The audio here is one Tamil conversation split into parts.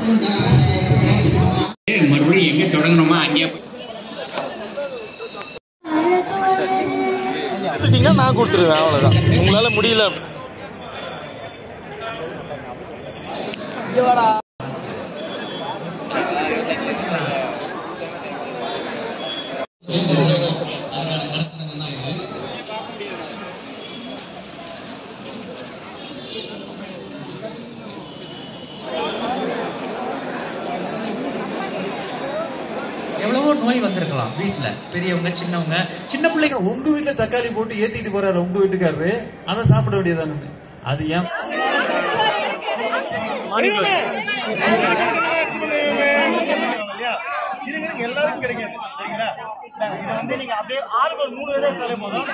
மறுபடியும் எங்க தொடங்கணுமா அங்கேயே போய் கொடுத்துட்டீங்கன்னா நான் கொடுத்துருவேன் அவ்வளோதான் உங்களால முடியல எவ்வளவோ நோய் வந்திருக்கலாம் வீட்டுல பெரியவங்க சின்னவங்க சின்ன பிள்ளைங்க உங்க வீட்டுல தக்காளி போட்டு ஏத்திட்டு போறாரு உங்க வீட்டுக்காரரு அதை சாப்பிட வேண்டியதானு அது ஏன் எல்லாருக்கும் கிடைக்காது சரிங்களா இதை வந்து நீங்க அப்படியே ஆளுக்கு ஒரு மூணு விதம் எடுத்தாலே போதும்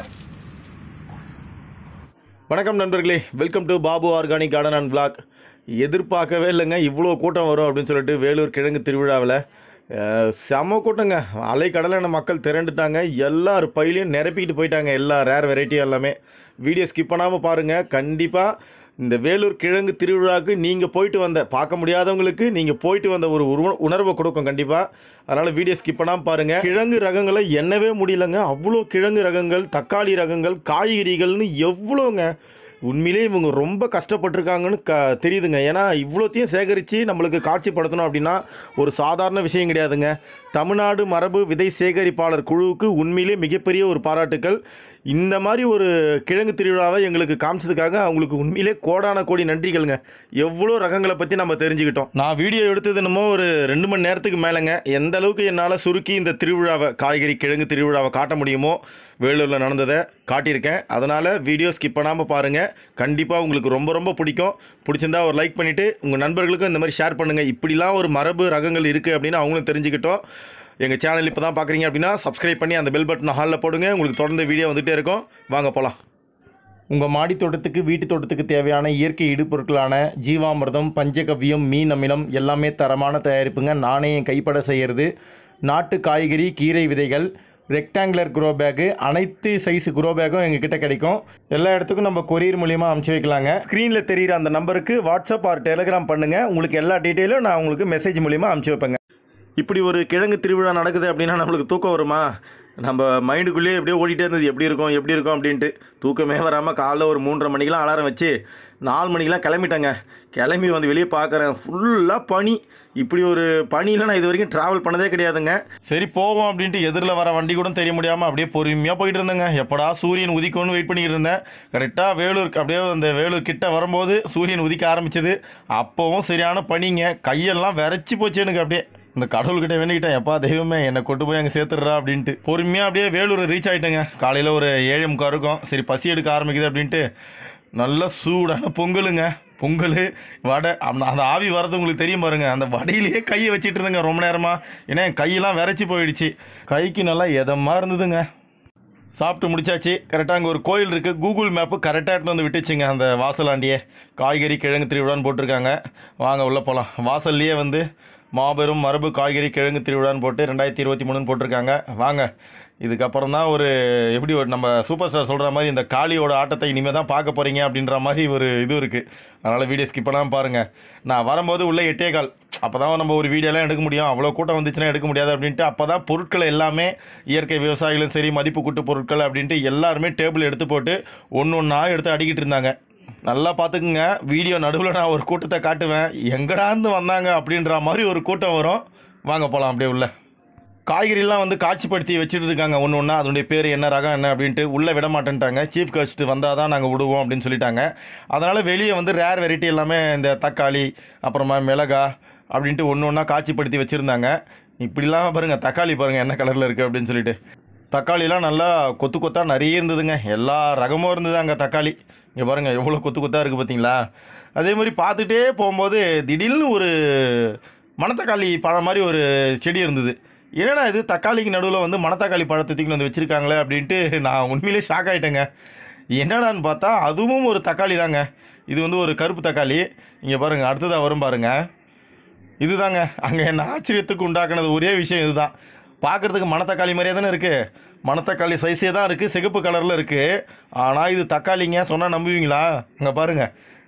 வணக்கம் நண்பர்களே welcome to Babu organic garden and blog எதிர்பார்க்கவே இல்லைங்க இவ்வளோ கூட்டம் வரும் அப்படின்னு சொல்லிட்டு வேலூர் கிழங்கு திருவிழாவில் அஹ், செம கூட்டங்க அலைக்கடலான மக்கள் திரண்டுட்டாங்க எல்லார் பையிலையும் நிரப்பிக்கிட்டு போயிட்டாங்க எல்லா ரேர் வெரைட்டி எல்லாமே வீடியோ ஸ்கிப் பண்ணாமல் பாருங்கள் கண்டிப்பாக இந்த வேலூர் கிழங்கு திருவிழாவுக்கு நீங்கள் போயிட்டு வந்த பார்க்க முடியாதவங்களுக்கு நீங்கள் போயிட்டு வந்த ஒரு உருவ உணர்வை கொடுக்கும் கண்டிப்பாக அதனால் வீடியோ ஸ்கிப் பண்ணாமல் பாருங்கள் கிழங்கு ரகங்களை எண்ணவே முடியலங்க அவ்வளோ கிழங்கு ரகங்கள் தக்காளி ரகங்கள் காய்கறிகள்னு எவ்வளோங்க உண்மையிலே இவங்க ரொம்ப கஷ்டப்பட்டிருக்காங்கன்னு க தெரியுதுங்க ஏன்னா இவ்வளோத்தையும் சேகரித்து நம்மளுக்கு காட்சிப்படுத்தணும் அப்படின்னா ஒரு சாதாரண விஷயம் கிடையாதுங்க தமிழ்நாடு மரபு விதை சேகரிப்பாளர் குழுவுக்கு உண்மையிலே மிகப்பெரிய ஒரு பாராட்டுக்கள் இந்த மாதிரி ஒரு கிழங்கு திருவிழாவை எங்களுக்கு காமிச்சதுக்காக அவங்களுக்கு உண்மையிலே கோடான கோடி நன்றிகள்ங்க எவ்வளோ ரகங்களை பற்றி நம்ம தெரிஞ்சுக்கிட்டோம் நான் வீடியோ எடுத்தது என்னமோ ஒரு ரெண்டு மணி நேரத்துக்கு மேலேங்க எந்த அளவுக்கு என்னால் சுருக்கி இந்த திருவிழாவை காய்கறி கிழங்கு திருவிழாவை காட்ட முடியுமோ வேலூரில் நடந்ததை காட்டியிருக்கேன் அதனால் வீடியோ ஸ்கிப் பண்ணாமல் பாருங்கள் கண்டிப்பாக உங்களுக்கு ரொம்ப ரொம்ப பிடிக்கும் பிடிச்சிருந்தா ஒரு லைக் பண்ணிவிட்டு உங்கள் நண்பர்களுக்கும் இந்த மாதிரி ஷேர் பண்ணுங்கள் இப்படிலாம் ஒரு மரபு ரகங்கள் இருக்குது அப்படின்னு அவங்களும் தெரிஞ்சுக்கிட்டோம் எங்கள் சேனல் இப்போ தான் பார்க்குறீங்க அப்படின்னா சப்ஸ்கிரைப் பண்ணி அந்த பெல் பட்டன் ஹாலில் போடுங்க உங்களுக்கு தொடர்ந்து வீடியோ வந்துகிட்டே இருக்கும் வாங்க போகலாம் உங்கள் மாடி தோட்டத்துக்கு வீட்டு தோட்டத்துக்கு தேவையான இயற்கை இடுபொருட்களான ஜீவாமிர்தம் பஞ்சகவ்யம் மீன் அமிலம் எல்லாமே தரமான தயாரிப்புங்க நானே என் கைப்பட செய்கிறது நாட்டு காய்கறி கீரை விதைகள் ரெக்டாங்குலர் குரோ பேக்கு அனைத்து சைஸ் குரோ பேக்கும் எங்ககிட்ட கிடைக்கும் எல்லா இடத்துக்கும் நம்ம கொரியர் மூலியமாக அனுப்பிச்சி வைக்கலாங்க ஸ்க்ரீனில் தெரிகிற அந்த நம்பருக்கு வாட்ஸ்அப் ஆர் டெலிகிராம் பண்ணுங்கள் உங்களுக்கு எல்லா டீட்டெயிலும் நான் உங்களுக்கு மெசேஜ் மூலியமாக அனுப்பிச்சி வைப்பேங்க இப்படி ஒரு கிழங்கு திருவிழா நடக்குது அப்படின்னா நம்மளுக்கு தூக்கம் வருமா நம்ம மைண்டுக்குள்ளேயே எப்படியோ ஓடிட்டே இருந்தது எப்படி இருக்கும் எப்படி இருக்கும் அப்படின்ட்டு தூக்கமே வராமல் காலைல ஒரு மூன்றரை மணிக்கெலாம் அலாரம் வச்சு நாலு மணிக்கெலாம் கிளம்பிட்டேங்க கிளம்பி வந்து வெளியே பார்க்குறேன் ஃபுல்லாக பனி இப்படி ஒரு பனியில் நான் இது வரைக்கும் ட்ராவல் பண்ணதே கிடையாதுங்க சரி போவோம் அப்படின்ட்டு எதிரில் வர வண்டி கூட தெரிய முடியாமல் அப்படியே பொறுமையாக போயிட்டு இருந்தேங்க எப்படா சூரியன் உதிக்கும்னு வெயிட் பண்ணிக்கிட்டு இருந்தேன் கரெக்டாக வேலூர் அப்படியே அந்த வேலூர் கிட்ட வரும்போது சூரியன் உதிக்க ஆரம்பிச்சது அப்போவும் சரியான பனிங்க கையெல்லாம் விரைச்சி போச்சு எனக்கு அப்படியே இந்த கடவுள்கிட்ட வேண்டிக்கிட்டேன் எப்பா தெய்வமே என்னை கொண்டு போய் அங்கே சேர்த்துடுறா அப்படின்ட்டு பொறுமையாக அப்படியே வேலூர் ரீச் ஆகிட்டேங்க காலையில் ஒரு ஏழு முக்கா இருக்கும் சரி பசி எடுக்க ஆரம்பிக்குது அப்படின்ட்டு நல்ல சூடான பொங்கலுங்க பொங்கல் வடை அந்த அந்த ஆவி வர்றது உங்களுக்கு தெரியும் பாருங்க அந்த வடையிலேயே கையை வச்சிட்டு இருந்தேங்க ரொம்ப நேரமாக ஏன்னா என் கையெல்லாம் விரைச்சி போயிடுச்சு கைக்கு நல்லா எதமாக இருந்ததுங்க சாப்பிட்டு முடிச்சாச்சு கரெக்டாக அங்கே ஒரு கோயில் இருக்குது கூகுள் மேப்பு கரெக்டாக எடுத்து வந்து விட்டுச்சுங்க அந்த வாசலாண்டியே காய்கறி கிழங்கு திருவிழான்னு போட்டிருக்காங்க வாங்க உள்ளே போகலாம் வாசல்லையே வந்து மாபெரும் மரபு காய்கறி கிழங்கு திருவிழான்னு போட்டு ரெண்டாயிரத்தி இருபத்தி மூணுன்னு போட்டிருக்காங்க வாங்க இதுக்கப்புறம் தான் ஒரு எப்படி ஒரு நம்ம சூப்பர் ஸ்டார் சொல்கிற மாதிரி இந்த காளியோட ஆட்டத்தை இனிமேல் தான் பார்க்க போகிறீங்க அப்படின்ற மாதிரி ஒரு இது இருக்குது அதனால் வீடியோ ஸ்கிப் பண்ணாமல் பாருங்கள் நான் வரும்போது உள்ளே எட்டே கால் அப்போ தான் நம்ம ஒரு வீடியோலாம் எடுக்க முடியும் அவ்வளோ கூட்டம் வந்துச்சுன்னா எடுக்க முடியாது அப்படின்ட்டு அப்போ தான் பொருட்கள் எல்லாமே இயற்கை விவசாயிகளும் சரி மதிப்பு கூட்டு பொருட்கள் அப்படின்ட்டு எல்லாருமே டேபிள் எடுத்து போட்டு ஒன்று ஒன்றா எடுத்து அடிக்கிட்டு இருந்தாங்க நல்லா பார்த்துக்குங்க வீடியோ நடுவில் நான் ஒரு கூட்டத்தை காட்டுவேன் எங்கடாந்து வந்தாங்க அப்படின்ற மாதிரி ஒரு கூட்டம் வரும் வாங்க போகலாம் அப்படியே உள்ள காய்கறிலாம் வந்து காட்சிப்படுத்தி வச்சுட்டு இருக்காங்க ஒன்று ஒன்றா அதனுடைய பேர் என்ன ரகம் என்ன அப்படின்ட்டு உள்ளே விட மாட்டேன்ட்டாங்க சீஃப் கெஸ்ட் வந்தால் தான் நாங்கள் விடுவோம் அப்படின்னு சொல்லிட்டாங்க அதனால் வெளியே வந்து ரேர் வெரைட்டி எல்லாமே இந்த தக்காளி அப்புறமா மிளகா அப்படின்ட்டு ஒன்று ஒன்றா காட்சிப்படுத்தி வச்சுருந்தாங்க இப்படிலாம் பாருங்கள் தக்காளி பாருங்கள் என்ன கலரில் இருக்குது அப்படின்னு சொல்லிட்டு தக்காளிலாம் நல்லா கொத்து கொத்தாக நிறைய இருந்ததுங்க எல்லா ரகமும் இருந்தது அங்கே தக்காளி இங்கே பாருங்கள் எவ்வளோ கொத்து கொத்தாக இருக்குது பார்த்தீங்களா அதே மாதிரி பார்த்துட்டே போகும்போது திடீர்னு ஒரு மணத்தக்காளி பழம் மாதிரி ஒரு செடி இருந்தது என்னடா இது தக்காளிக்கு நடுவில் வந்து மணத்தக்காளி பழத்தை தூக்கி வந்து வச்சுருக்காங்களே அப்படின்ட்டு நான் உண்மையிலே ஷாக் ஆகிட்டேங்க என்னடான்னு பார்த்தா அதுவும் ஒரு தக்காளி தாங்க இது வந்து ஒரு கருப்பு தக்காளி இங்கே பாருங்கள் அடுத்ததாக வரும் பாருங்கள் இதுதாங்க அங்கே என்ன ஆச்சரியத்துக்கு உண்டாக்குனது ஒரே விஷயம் இதுதான் பார்க்குறதுக்கு மணத்தக்காளி மாதிரியே தானே இருக்குது மணத்தக்காளி சைஸே தான் இருக்குது சிகப்பு கலரில் இருக்குது ஆனால் இது தக்காளிங்க சொன்னால் நம்புவீங்களா இங்கே பாருங்கள்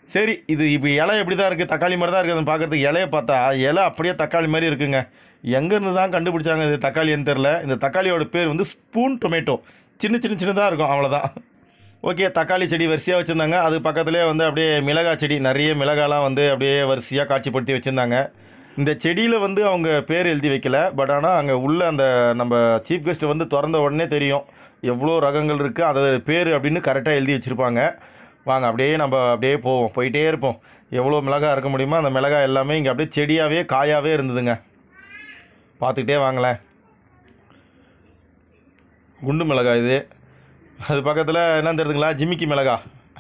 சரி இது இப்போ இலை எப்படி தான் இருக்குது தக்காளி மாதிரி தான் இருக்குதுன்னு பார்க்குறதுக்கு இலையை பார்த்தா இலை அப்படியே தக்காளி மாதிரி இருக்குங்க எங்கேருந்து தான் கண்டுபிடிச்சாங்க இது தக்காளின்னு தெரில இந்த தக்காளியோட பேர் வந்து ஸ்பூன் டொமேட்டோ சின்ன சின்ன சின்னதாக இருக்கும் அவ்வளோதான் ஓகே தக்காளி செடி வரிசையாக வச்சுருந்தாங்க அது பக்கத்துலேயே வந்து அப்படியே மிளகாய் செடி நிறைய மிளகாலாம் வந்து அப்படியே வரிசையாக காட்சிப்படுத்தி வச்சுருந்தாங்க இந்த செடியில் வந்து அவங்க பேர் எழுதி வைக்கல பட் ஆனால் அங்கே உள்ள அந்த நம்ம சீஃப் கெஸ்ட் வந்து திறந்த உடனே தெரியும் எவ்வளோ ரகங்கள் இருக்குது அது பேர் அப்படின்னு கரெக்டாக எழுதி வச்சுருப்பாங்க வாங்க அப்படியே நம்ம அப்படியே போவோம் போயிட்டே இருப்போம் எவ்வளோ மிளகாய் இருக்க முடியுமோ அந்த மிளகாய் எல்லாமே இங்கே அப்படியே செடியாகவே காயாகவே இருந்ததுங்க பார்த்துக்கிட்டே வாங்களேன் குண்டு மிளகாய் இது அது பக்கத்தில் என்ன தெரியுதுங்களா ஜிமிக்கி மிளகா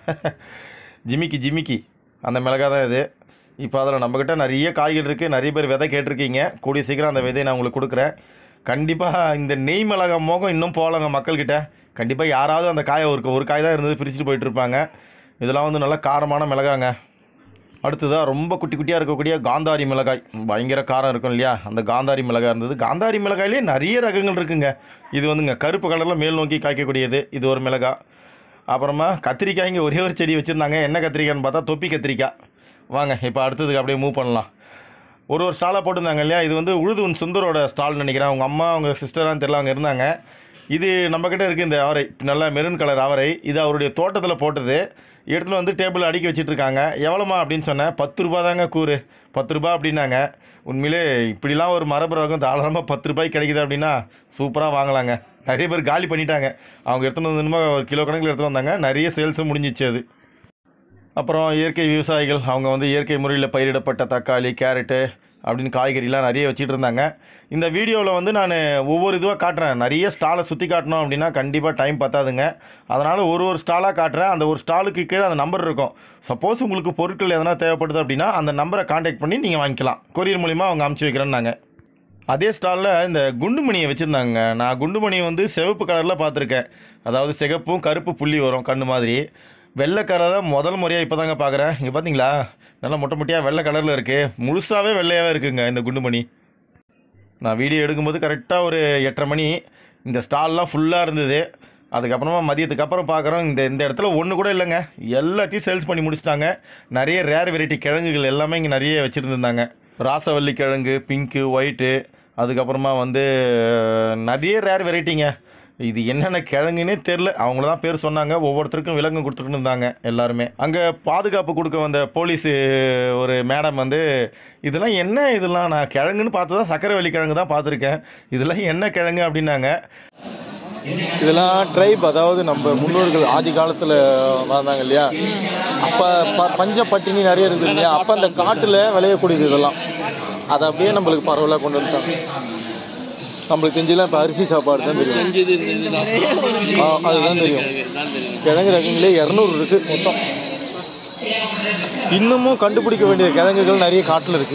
ஜிமிக்கி ஜிமிக்கி அந்த மிளகாய் தான் இது இப்போ அதில் நம்மக்கிட்ட நிறைய காய்கள் இருக்குது நிறைய பேர் விதை கேட்டிருக்கீங்க கூடிய சீக்கிரம் அந்த விதையை நான் உங்களுக்கு கொடுக்குறேன் கண்டிப்பாக இந்த நெய் மிளகா மோகம் இன்னும் போகலங்க மக்கள்கிட்ட கண்டிப்பாக யாராவது அந்த காயை ஒரு ஒரு காய் தான் இருந்தது பிரிச்சுட்டு போயிட்டு இருப்பாங்க இதெல்லாம் வந்து நல்லா காரமான மிளகாங்க அடுத்ததாக ரொம்ப குட்டி குட்டியாக இருக்கக்கூடிய காந்தாரி மிளகாய் பயங்கர காரம் இருக்கும் இல்லையா அந்த காந்தாரி மிளகாய் இருந்தது காந்தாரி மிளகாயிலே நிறைய ரகங்கள் இருக்குங்க இது வந்துங்க கருப்பு கலரில் மேல் நோக்கி காய்க்கக்கூடியது இது ஒரு மிளகாய் அப்புறமா கத்திரிக்காய் இங்கே ஒரே ஒரு செடி வச்சுருந்தாங்க என்ன கத்திரிக்காய்னு பார்த்தா தொப்பி கத்திரிக்காய் வாங்க இப்போ அடுத்ததுக்கு அப்படியே மூவ் பண்ணலாம் ஒரு ஒரு ஸ்டாலாக போட்டிருந்தாங்க இல்லையா இது வந்து உழுதுவன் சுந்தரோட ஸ்டால்னு நினைக்கிறேன் அவங்க அம்மா அவங்க சிஸ்டரான்னு தெரியல அவங்க இருந்தாங்க இது நம்மக்கிட்ட இருக்குது இந்த அவரை நல்ல மெரூன் கலர் அவரை இது அவருடைய தோட்டத்தில் போட்டது இடத்துல வந்து டேபிள் அடுக்கி வச்சிட்டு இருக்காங்க எவ்வளோமா அப்படின்னு சொன்னேன் பத்து ரூபா தாங்க கூறு பத்து ரூபா அப்படின்னாங்க உண்மையிலே இப்படிலாம் ஒரு மரபு ரகம் தாராளமாக பத்து ரூபாய்க்கு கிடைக்குது அப்படின்னா சூப்பராக வாங்கலாங்க நிறைய பேர் காலி பண்ணிட்டாங்க அவங்க எடுத்துகிட்டு வந்து ஒரு கிலோ கணக்கில் எடுத்துகிட்டு வந்தாங்க நிறைய சேல்ஸும் முடிஞ்சிச்சு அது அப்புறம் இயற்கை விவசாயிகள் அவங்க வந்து இயற்கை முறையில் பயிரிடப்பட்ட தக்காளி கேரட்டு அப்படின்னு காய்கறிலாம் நிறைய வச்சுட்டு இருந்தாங்க இந்த வீடியோவில் வந்து நான் ஒவ்வொரு இதுவாக காட்டுறேன் நிறைய ஸ்டாலை சுற்றி காட்டணும் அப்படின்னா கண்டிப்பாக டைம் பத்தாதுங்க அதனால் ஒரு ஒரு ஸ்டாலாக காட்டுறேன் அந்த ஒரு ஸ்டாலுக்கு கீழே அந்த நம்பர் இருக்கும் சப்போஸ் உங்களுக்கு பொருட்கள் எதனா தேவைப்படுது அப்படின்னா அந்த நம்பரை காண்டாக்ட் பண்ணி நீங்கள் வாங்கிக்கலாம் கொரியர் மூலிமா அவங்க அமுச்சு வைக்கிறேன்னாங்க அதே ஸ்டாலில் இந்த குண்டுமணியை வச்சுருந்தாங்க நான் குண்டுமணியை வந்து சிவப்பு கலரில் பார்த்துருக்கேன் அதாவது சிகப்பும் கருப்பு புள்ளி வரும் கண்ணு மாதிரி வெள்ளை கலரை முதல் முறையாக இப்போ தாங்க பார்க்குறேன் இங்கே பார்த்தீங்களா நல்லா மொட்டை மொட்டையாக வெள்ளை கலரில் இருக்குது முழுசாகவே வெள்ளையாகவே இருக்குங்க இந்த குண்டுமணி நான் வீடியோ எடுக்கும்போது கரெக்டாக ஒரு எட்டரை மணி இந்த ஸ்டால்லாம் ஃபுல்லாக இருந்தது அதுக்கப்புறமா மதியத்துக்கு அப்புறம் பார்க்குறோம் இந்த இந்த இடத்துல ஒன்று கூட இல்லைங்க எல்லாத்தையும் சேல்ஸ் பண்ணி முடிச்சிட்டாங்க நிறைய ரேர் வெரைட்டி கிழங்குகள் எல்லாமே இங்கே நிறைய வச்சுருந்துருந்தாங்க ராசவல்லி கிழங்கு பிங்க்கு ஒயிட்டு அதுக்கப்புறமா வந்து நிறைய ரேர் வெரைட்டிங்க இது என்னென்ன கிழங்குன்னே தெரில அவங்கள தான் பேர் சொன்னாங்க ஒவ்வொருத்தருக்கும் விலங்கு கொடுத்துட்டு இருந்தாங்க எல்லாருமே அங்கே பாதுகாப்பு கொடுக்க வந்த போலீஸ் ஒரு மேடம் வந்து இதெல்லாம் என்ன இதெல்லாம் நான் கிழங்குன்னு பார்த்து தான் சக்கரவள்ளி கிழங்கு தான் பார்த்துருக்கேன் இதெல்லாம் என்ன கிழங்கு அப்படின்னாங்க இதெல்லாம் ட்ரைப் அதாவது நம்ம முன்னோர்கள் ஆதி காலத்தில் வாழ்ந்தாங்க இல்லையா அப்போ ப பஞ்ச பட்டினி நிறைய இருந்தது இல்லையா அப்போ அந்த காட்டில் விளையக்கூடியது இதெல்லாம் அதை அப்படியே நம்மளுக்கு பரவலாக கொண்டு வந்துட்டாங்க நம்மளுக்கு தெரிஞ்சலாம் இப்போ அரிசி சாப்பாடு தான் தெரியும் ஆ அதுதான் தெரியும் கிழங்கு ரகங்களே இரநூறு இருக்கு மொத்தம் இன்னமும் கண்டுபிடிக்க வேண்டிய கிழங்குகள் நிறைய காட்டில் இருக்கு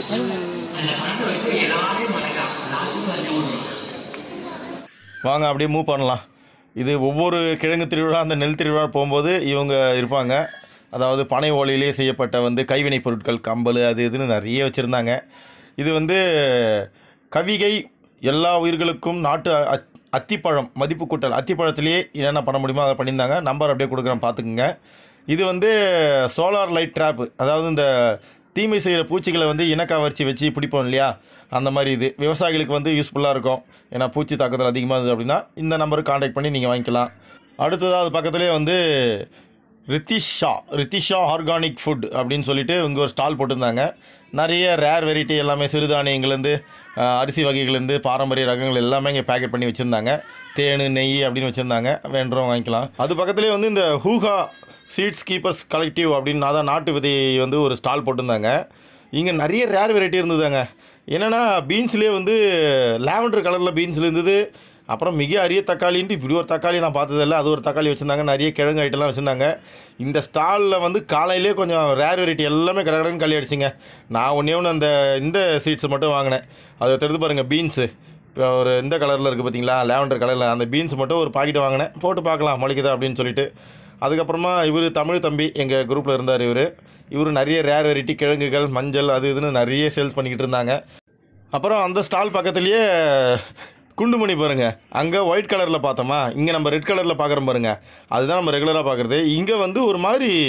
வாங்க அப்படியே மூவ் பண்ணலாம் இது ஒவ்வொரு கிழங்கு திருவிழா அந்த நெல் திருவிழா போகும்போது இவங்க இருப்பாங்க அதாவது பனை ஓலையிலே செய்யப்பட்ட வந்து கைவினைப் பொருட்கள் கம்பல் அது இதுன்னு நிறைய வச்சுருந்தாங்க இது வந்து கவிகை எல்லா உயிர்களுக்கும் நாட்டு அத்- அத்திப்பழம் மதிப்பு கூட்டல் அத்திப்பழத்திலேயே என்னென்ன பண்ண முடியுமோ அதை பண்ணியிருந்தாங்க நம்பர் அப்படியே கொடுக்குறேன் பார்த்துக்குங்க இது வந்து சோலார் லைட் ட்ராப்பு அதாவது இந்த தீமை செய்கிற பூச்சிகளை வந்து இனக்கவர்ச்சி வச்சு பிடிப்போம் இல்லையா அந்த மாதிரி இது விவசாயிகளுக்கு வந்து யூஸ்ஃபுல்லாக இருக்கும் ஏன்னா பூச்சி தாக்குதல் அதிகமாக இருந்தது அப்படின்னா இந்த நம்பருக்கு காண்டாக்ட் பண்ணி நீங்கள் வாங்கிக்கலாம் அடுத்ததாக அது பக்கத்துலேயே வந்து ரித்திஷா ரித்திஷா ஆர்கானிக் ஃபுட் அப்படின்னு சொல்லிட்டு இங்கே ஒரு ஸ்டால் போட்டிருந்தாங்க நிறைய ரேர் வெரைட்டி எல்லாமே சிறுதானியங்கள்லேருந்து அஹ், அரிசி வகைகள்லேருந்து பாரம்பரிய ரகங்கள் எல்லாமே இங்கே பேக்கெட் பண்ணி வச்சுருந்தாங்க தேன் நெய் அப்படின்னு வச்சுருந்தாங்க வேண்டுறவங்க வாங்கிக்கலாம் அது பக்கத்துலேயே வந்து இந்த ஹூஹா சீட்ஸ் கீப்பர்ஸ் கலெக்டிவ் அப்படின்னு அதான் நாட்டு விதை வந்து ஒரு ஸ்டால் போட்டிருந்தாங்க இங்கே நிறைய ரேர் வெரைட்டி இருந்ததுங்க என்னென்னா பீன்ஸ்லேயே வந்து லாவெண்டர் கலரில் பீன்ஸில் இருந்தது அப்புறம் மிக அரிய தக்காளின்ட்டு இப்படி ஒரு தக்காளி நான் பார்த்ததில்ல அது ஒரு தக்காளி வச்சுருந்தாங்க நிறைய கிழங்கு ஐட்டம்லாம் வச்சுருந்தாங்க இந்த ஸ்டாலில் வந்து காலையிலே கொஞ்சம் ரேர் வெரைட்டி எல்லாமே கடகடன்னு களி அடிச்சிங்க நான் ஒன்றே ஒன்று அந்த இந்த சீட்ஸ் மட்டும் வாங்கினேன் அதை தெரிந்து பாருங்கள் பீன்ஸு இப்போ ஒரு இந்த கலரில் இருக்குது பார்த்தீங்களா லாவெண்டர் கலரில் அந்த பீன்ஸ் மட்டும் ஒரு பாக்கெட் வாங்கினேன் போட்டு பார்க்கலாம் முளைக்குதா அப்படின்னு சொல்லிட்டு அதுக்கப்புறமா இவர் தமிழ் தம்பி எங்கள் குரூப்பில் இருந்தார் இவர் இவர் நிறைய ரேர் வெரைட்டி கிழங்குகள் மஞ்சள் அது இதுன்னு நிறைய சேல்ஸ் பண்ணிக்கிட்டு இருந்தாங்க அப்புறம் அந்த ஸ்டால் பக்கத்துலேயே குண்டுமணி பாருங்க அங்கே ஒயிட் கலரில் பார்த்தோமா இங்கே நம்ம ரெட் கலரில் பார்க்குறோம் பாருங்க அதுதான் நம்ம ரெகுலராக பார்க்குறது இங்கே வந்து ஒரு மாதிரி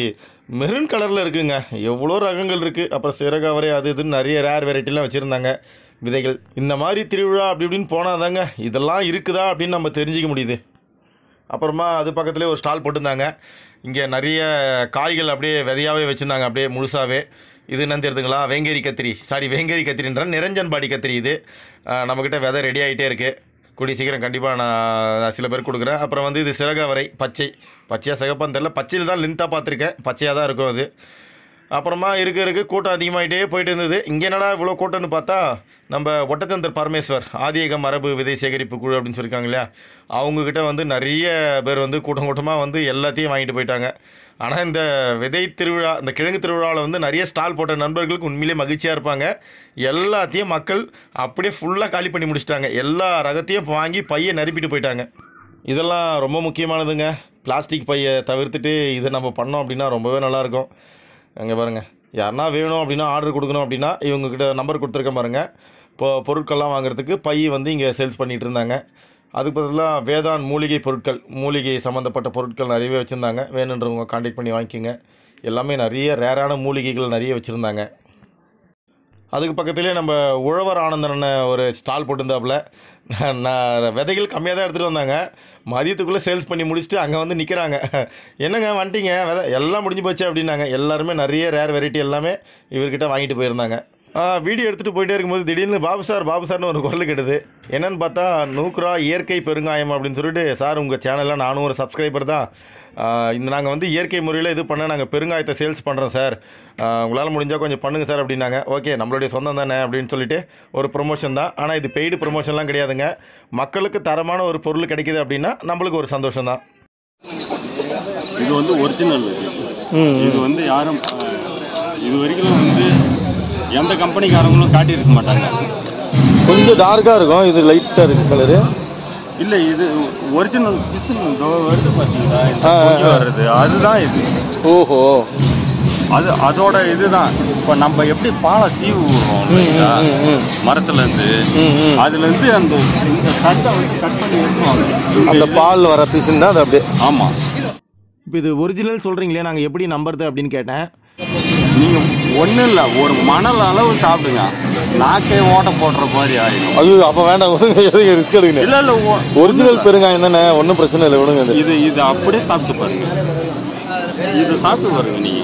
மெரூன் கலரில் இருக்குங்க எவ்வளோ ரகங்கள் இருக்குது அப்புறம் சிறகவரை அது இதுன்னு நிறைய ரேர் வெரைட்டிலாம் வச்சுருந்தாங்க விதைகள் இந்த மாதிரி திருவிழா அப்படி இப்படின்னு போனால் தாங்க இதெல்லாம் இருக்குதா அப்படின்னு நம்ம தெரிஞ்சிக்க முடியுது அப்புறமா அது பக்கத்துலேயே ஒரு ஸ்டால் போட்டிருந்தாங்க இங்கே நிறைய காய்கள் அப்படியே விதையாகவே வச்சுருந்தாங்க அப்படியே முழுசாகவே இது என்னன்னு தெரியுதுங்களா வேங்கேரி கத்திரி சாரி வேங்கேரி கத்திரின்ற நிரஞ்சன் பாடி கத்திரி இது ஆஹ் நம்மக்கிட்ட விதை ரெடி ஆகிட்டே இருக்குது கூடிய சீக்கிரம் கண்டிப்பாக நான் சில பேர் கொடுக்குறேன் அப்புறம் வந்து இது சிறகவரை பச்சை பச்சையாக சிகப்பான்னு தெரில பச்சையில் தான் லென்த்தாக பார்த்துருக்கேன் பச்சையாக தான் இருக்கும் அது அப்புறமா இருக்க இருக்க கூட்டம் அதிகமாகிட்டே போயிட்டு இருந்தது இங்கே என்னடா இவ்வளோ கூட்டம்னு பார்த்தா நம்ம ஒட்டச்சந்தர் பரமேஸ்வர் ஆதியக மரபு விதை சேகரிப்பு குழு அப்படின்னு சொல்லியிருக்காங்க இல்லையா அவங்கக்கிட்ட வந்து நிறைய பேர் வந்து கூட்டம் கூட்டமாக வந்து எல்லாத்தையும் வாங்கிட்டு போயிட்டாங்க ஆனால் இந்த விதை திருவிழா இந்த கிழங்கு திருவிழாவில் வந்து நிறைய ஸ்டால் போட்ட நண்பர்களுக்கு உண்மையிலே மகிழ்ச்சியாக இருப்பாங்க எல்லாத்தையும் மக்கள் அப்படியே ஃபுல்லாக காலி பண்ணி முடிச்சிட்டாங்க எல்லா ரகத்தையும் வாங்கி பையை நிரப்பிட்டு போயிட்டாங்க இதெல்லாம் ரொம்ப முக்கியமானதுங்க பிளாஸ்டிக் பையை தவிர்த்துட்டு இதை நம்ம பண்ணோம் அப்படின்னா ரொம்பவே நல்லாயிருக்கும் அங்கே பாருங்கள் யாருன்னா வேணும் அப்படின்னா ஆர்டர் கொடுக்கணும் அப்படின்னா இவங்கக்கிட்ட நம்பர் கொடுத்துருக்கேன் பாருங்கள் இப்போ பொருட்கள்லாம் வாங்குறதுக்கு பை வந்து இங்கே சேல்ஸ் பண்ணிகிட்டு இருந்தாங்க அதுக்கு பதிலாக வேதான் மூலிகை பொருட்கள் மூலிகை சம்மந்தப்பட்ட பொருட்கள் நிறையவே வச்சுருந்தாங்க வேணுன்றவங்க காண்டாக்ட் பண்ணி வாங்கிக்கோங்க எல்லாமே நிறைய ரேரான மூலிகைகள் நிறைய வச்சுருந்தாங்க அதுக்கு பக்கத்துலேயே நம்ம உழவர் ஆனந்தன் ஒரு ஸ்டால் போட்டிருந்தாப்புல நான் நான் விதைகள் கம்மியாக தான் எடுத்துகிட்டு வந்தாங்க மதியத்துக்குள்ளே சேல்ஸ் பண்ணி முடிச்சுட்டு அங்கே வந்து நிற்கிறாங்க என்னங்க வந்துட்டீங்க விதை எல்லாம் முடிஞ்சு போச்சு அப்படின்னாங்க எல்லாருமே நிறைய ரேர் வெரைட்டி எல்லாமே இவர்கிட்ட வாங்கிட்டு போயிருந்தாங்க வீடியோ எடுத்துகிட்டு போயிட்டே இருக்கும்போது திடீர்னு பாபு சார் பாபு சார்னு ஒரு குரல் கெடுது என்னன்னு பார்த்தா நூக்ரா இயற்கை பெருங்காயம் அப்படின்னு சொல்லிட்டு சார் உங்கள் சேனலில் நானும் ஒரு சப்ஸ்கிரைபர் தான் ஆஹ் இந்த நாங்கள் வந்து இயற்கை முறையில் இது பண்ண நாங்கள் பெருங்காயத்தை சேல்ஸ் பண்ணுறோம் சார் உங்களால் முடிஞ்சால் கொஞ்சம் பண்ணுங்கள் சார் அப்படின்னாங்க ஓகே நம்மளுடைய சொந்தம் தானே அப்படின்னு சொல்லிட்டு ஒரு ப்ரொமோஷன் தான் ஆனால் இது பெய்டு ப்ரொமோஷன்லாம் கிடையாதுங்க மக்களுக்கு தரமான ஒரு பொருள் கிடைக்குது அப்படின்னா நம்மளுக்கு ஒரு சந்தோஷம் தான் இது வந்து ஒரிஜினல் இது வந்து யாரும் அஹ், இது வரைக்கும் வந்து எந்த கம்பெனிக்காரங்களும் காட்டியிருக்க மாட்டாங்க கொஞ்சம் டார்க்காக இருக்கும் இது லைட்டாக இருக்குது கலரு இல்லை இது ஒரிஜினல் பிசும் வருது பார்த்தீங்களா இந்த ஆ, ஆ, பொங்கி ஆ. வர்றது அதுதான் இது ஓஹோ அது அதோட இதுதான் இப்போ நம்ம எப்படி பாலை சீவு விடுறோம் இல்லைங்களா ம், ம். மரத்துல இருந்து ம், ம். அதுல இருந்து அந்த இந்த தட்டை வந்து கட் பண்ணி எடுத்துருவாங்க அந்த பால் வர பீஸுன்னு தான் அது அப்படியே ஆமா இப்போ இது ஒரிஜினல் சொல்கிறீங்களே நாங்கள் எப்படி நம்புறது அப்படின்னு கேட்டேன் நீங்க ஒண்ணும் இல்ல ஒரு மணல் அளவு சாப்பிடுங்க நாக்கே ஓட்ட போடுற மாதிரி ஆயிடும் ஐயோ அப்போ வேண்டாம் விடுங்க எதுக்கு ரிஸ்க் எடுக்கணும் இல்ல இல்ல ஒ- ஒரிஜினல் பெருங்காயம் தானே ஒன்றும் பிரச்சனை இல்லை விடுங்க இது இது இது அப்படியே சாப்பிட்டு பாருங்க இது சாப்பிட்டு பாருங்க நீங்க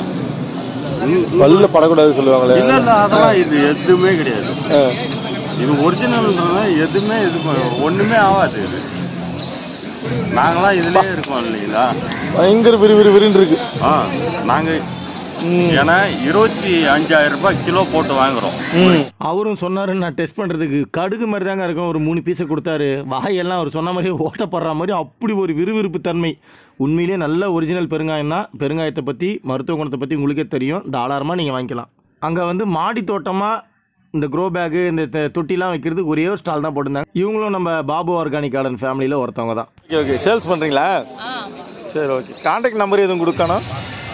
ம், பல்ல படக்கூடாது சொல்லுவாங்களே இல்ல இல்ல அதெல்லாம் இது எதுவுமே கிடையாது ஆ. இது ஒரிஜினல்ன்றது எதுவுமே இது ப- ஒண்ணுமே ஆகாது இது நாங்களாம் இதுலயே இருக்கோம் இல்லைங்களா பயங்கர விறு விறு விறுன்னு இருக்கு ஆ நாங்க ஏன்னா இருபத்தி அஞ்சாயிரம் ரூபாய் கிலோ போட்டு வாங்குறோம் ம் அவரும் சொன்னார் நான் டெஸ்ட் பண்ணுறதுக்கு கடுகு மாதிரி தாங்க இருக்கும் ஒரு மூணு பீஸை கொடுத்தாரு வாயெல்லாம் அவர் சொன்ன மாதிரி ஓட்டப்படுற மாதிரி அப்படி ஒரு விறுவிறுப்பு தன்மை உண்மையிலேயே நல்ல ஒரிஜினல் பெருங்காயம் தான் பெருங்காயத்தை பற்றி மருத்துவ குணத்தை பற்றி உங்களுக்கே தெரியும் தாராளமாக நீங்கள் வாங்கிக்கலாம் அங்கே வந்து மாடி தோட்டமாக இந்த க்ரோ பேக்கு இந்த த- தொட்டிலாம் வைக்கிறதுக்கு ஒரே ஒரு ஸ்டால் தான் போட்டிருந்தாங்க இவங்களும் நம்ம பாபு ஆர்கானிக் கார்டன் ஃபேமிலியில் ஒருத்தவங்க தான் ஓகே ஓகே சேல்ஸ் பண்ணுறீங்களா சரி ஓகே கான்டாக்ட் நம்பர் எதுவும் கொடுக்கணும்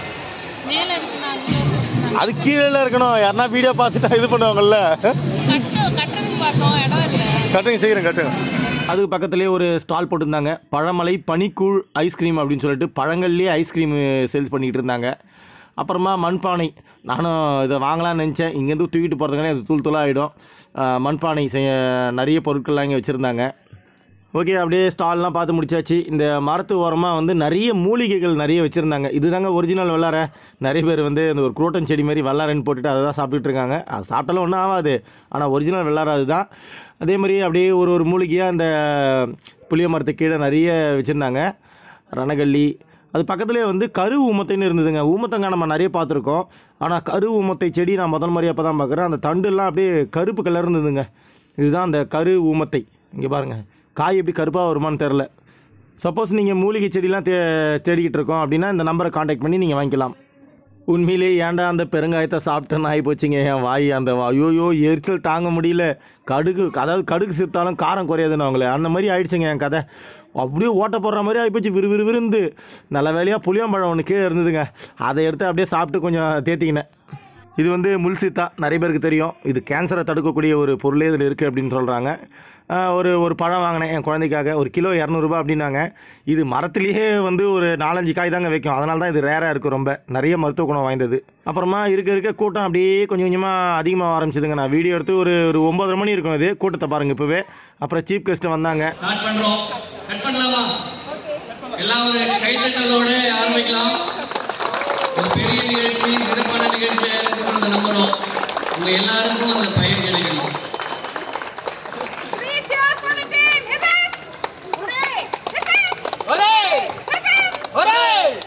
மேல இருக்கு நான் அதுல இருக்கு. அது கீழே இருக்கணும் யாருன்னா வீடியோ பார்த்துட்டா இது பண்ணுவாங்கல்ல கட்டு கட்டுறதுக்கு பார்த்தோம் இடம் இல்லை கட்டுங்க செய்கிறேன் கட்டுங்க அதுக்கு பக்கத்துலேயே ஒரு ஸ்டால் போட்டிருந்தாங்க பழமலை பனிக்கூழ் ஐஸ்கிரீம் அப்படின்னு சொல்லிட்டு பழங்கள்லேயே ஐஸ்கிரீம் சேல்ஸ் பண்ணிக்கிட்டு இருந்தாங்க அப்புறமா மண்பானை நானும் இதை வாங்கலாம்னு நினச்சேன் இங்கேருந்து தூக்கிட்டு போகிறதுக்கானே அது தூள் தூளாக ஆகிடும் மண்பானை செய்ய நிறைய பொருட்கள்லாம் இங்கே வச்சுருந்தாங்க ஓகே அப்படியே ஸ்டால்லாம் பார்த்து முடிச்சாச்சு இந்த மரத்து ஓரமாக வந்து நிறைய மூலிகைகள் நிறைய வச்சுருந்தாங்க இதுதாங்க ஒரிஜினல் வெள்ளார நிறைய பேர் வந்து இந்த ஒரு குரோட்டன் செடி மாதிரி வெள்ளாரன்னு போட்டுட்டு அதை தான் சாப்பிட்டுட்டு இருக்காங்க அது சாப்பிட்டாலும் ஒன்றும் ஆகாது ஆனால் ஒரிஜினல் வெள்ளார அதுதான் அதே மாதிரி அப்படியே ஒரு ஒரு மூலிகையாக அந்த புளிய மரத்துக்கு கீழே நிறைய வச்சுருந்தாங்க ரணகல்லி அது பக்கத்துலேயே வந்து கரு ஊமத்தைன்னு இருந்ததுங்க ஊமத்தங்க நம்ம நிறைய பார்த்துருக்கோம் ஆனால் கரு ஊமத்தை செடி நான் முதல் முறையாக அப்போ தான் பார்க்குறேன் அந்த தண்டுலாம் அப்படியே கருப்பு கலர் இருந்ததுங்க இதுதான் அந்த கரு ஊமத்தை இங்கே பாருங்கள் காய் எப்படி கருப்பாக வருமான்னு தெரில சப்போஸ் நீங்கள் மூலிகை செடிலாம் தே தேடிக்கிட்டு இருக்கோம் அப்படின்னா இந்த நம்பரை காண்டாக்ட் பண்ணி நீங்கள் வாங்கிக்கலாம் உண்மையிலே ஏன்டா அந்த பெருங்காயத்தை சாப்பிட்டேன்னு ஆகி போச்சுங்க என் வாய் அந்த ஐயோயோ எரிச்சல் தாங்க முடியல கடுகு அதாவது கடுகு சேர்த்தாலும் காரம் குறையாதுன்னு அவங்களே அந்த மாதிரி ஆயிடுச்சுங்க என் கதை அப்படியே ஓட்ட போடுற மாதிரி ஆகிப்போச்சு விறு விறு விருந்து நல்ல வேலையாக புளியாம்பழம் ஒன்று கீழே இருந்ததுங்க அதை எடுத்து அப்படியே சாப்பிட்டு கொஞ்சம் தேத்திக்கினேன் இது வந்து முல்சித்தா நிறைய பேருக்கு தெரியும் இது கேன்சரை தடுக்கக்கூடிய ஒரு பொருளே இதில் இருக்குது அப்படின்னு சொல்கிறாங்க ஆஹ், ஒரு ஒரு பழம் வாங்கினேன் என் குழந்தைக்காக ஒரு கிலோ இரநூறுபா அப்படின்னாங்க இது மரத்துலேயே வந்து ஒரு நாலஞ்சு காய் தாங்க வைக்கும் அதனால தான் இது ரேராக இருக்கும் ரொம்ப நிறைய மருத்துவ குணம் வாய்ந்தது அப்புறமா இருக்க இருக்க கூட்டம் அப்படியே கொஞ்சம் கொஞ்சமாக அதிகமாக ஆரம்பிச்சதுங்க நான் வீடியோ எடுத்து ஒரு ஒரு ஒம்பதரை மணி இருக்கும் இது கூட்டத்தை பாருங்கள் இப்போவே அப்புறம் சீஃப் கெஸ்ட்டு வந்தாங்க ஸ்டார்ட் பண்றோம் கட் பண்ணலாமா எல்லாம் ஒரு கைத்தட்டலோட ஆரம்பிக்கலாம் ஒரு பெரிய நிகழ்ச்சி சிறப்பான நிகழ்ச்சியா இருக்கும்னு நம்புறோம் உங்க எல்லாருக்கும் அந்த பயன் கிடைக்கணும் Three cheers for the team! Hip hip! Hooray! Hip hip! Hooray! Hip hip!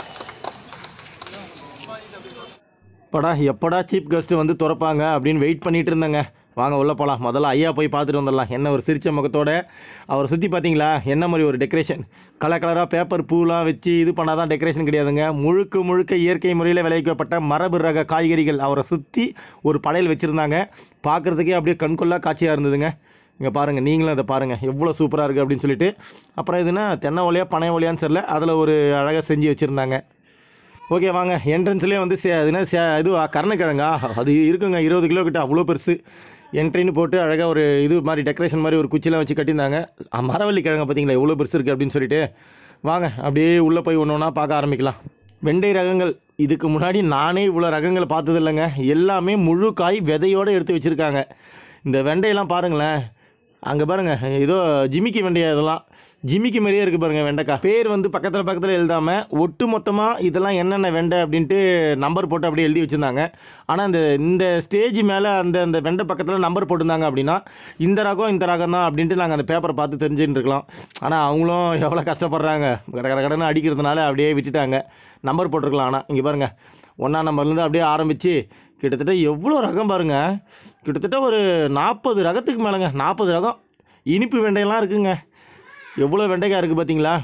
படா எப்படா சீப் கெஸ்ட்டு வந்து திறப்பாங்க அப்படின்னு வெயிட் பண்ணிட்டு இருந்தேங்க வாங்க உள்ளே போகலாம் முதல்ல ஐயா போய் பார்த்துட்டு வந்துடலாம் என்ன ஒரு சிரிச்ச முகத்தோட அவரை சுற்றி பார்த்தீங்களா என்ன மாதிரி ஒரு டெக்கரேஷன் கலர் கலராக பேப்பர் பூலாம் வச்சு இது பண்ணாதான் தான் டெக்கரேஷன் கிடையாதுங்க முழுக்க முழுக்க இயற்கை முறையில் விளைவிக்கப்பட்ட மரபு ரக காய்கறிகள் அவரை சுற்றி ஒரு படையல் வச்சுருந்தாங்க பார்க்குறதுக்கே அப்படியே கண்கொள்ளா காட்சியாக இருந்ததுங்க இங்கே பாருங்கள் நீங்களும் அதை பாருங்கள் எவ்வளோ சூப்பராக இருக்குது அப்படின்னு சொல்லிட்டு அப்புறம் இதுனா தென்னை ஒலையா பனை ஒலையான்னு தெரியல அதில் ஒரு அழகாக செஞ்சு வச்சுருந்தாங்க ஓகே வாங்க என்ட்ரன்ஸ்லேயே வந்து சே அது என்ன சே இது கருணக்கிழங்கா அது இருக்குங்க இருபது கிலோ கிட்ட அவ்வளோ பெருசு என்ட்ரின்னு போட்டு அழகாக ஒரு இது மாதிரி டெக்கரேஷன் மாதிரி ஒரு குச்சிலாம் வச்சு கட்டியிருந்தாங்க அ, மரவள்ளி கிழங்க பார்த்தீங்களா எவ்வளோ பெருசு இருக்குது அப்படின்னு சொல்லிட்டு வாங்க அப்படியே உள்ளே போய் ஒன்று ஒன்றா பார்க்க ஆரம்பிக்கலாம் வெண்டை ரகங்கள் இதுக்கு முன்னாடி நானே இவ்வளோ ரகங்களை பார்த்தது இல்லைங்க எல்லாமே முழு காய் விதையோடு எடுத்து வச்சுருக்காங்க இந்த வெண்டையெல்லாம் பாருங்களேன் அங்கே பாருங்க ஏதோ ஜிமிக்கி வெண்டையா இதெல்லாம் ஜிமிக்கி மாதிரியே இருக்குது பாருங்க வெண்டைக்காய் பேர் வந்து பக்கத்தில் பக்கத்தில் எழுதாமல் ஒட்டு மொத்தமாக இதெல்லாம் என்னென்ன வெண்டை அப்படின்ட்டு நம்பர் போட்டு அப்படியே எழுதி வச்சுருந்தாங்க ஆனால் இந்த இந்த ஸ்டேஜ் மேலே அந்த அந்த வெண்டை பக்கத்தில் நம்பர் போட்டிருந்தாங்க அப்படின்னா இந்த ரகம் இந்த ரகம் தான் அப்படின்ட்டு நாங்கள் அந்த பேப்பரை பார்த்து தெரிஞ்சுட்டு இருக்கலாம் ஆனால் அவங்களும் எவ்வளோ கஷ்டப்படுறாங்க கட கட கடன்னு அடிக்கிறதுனால அப்படியே விட்டுட்டாங்க நம்பர் போட்டிருக்கலாம் ஆனால் இங்கே பாருங்கள் ஒன்றாம் நம்பர்லேருந்து அப்படியே ஆரம்பித்து கிட்டத்தட்ட எவ்வளோ ரகம் பாருங்க கிட்டத்தட்ட ஒரு நாற்பது ரகத்துக்கு மேலேங்க நாற்பது ரகம் இனிப்பு வெண்டையெல்லாம் இருக்குங்க எவ்வளோ வெண்டைக்காய் இருக்குது பார்த்தீங்களா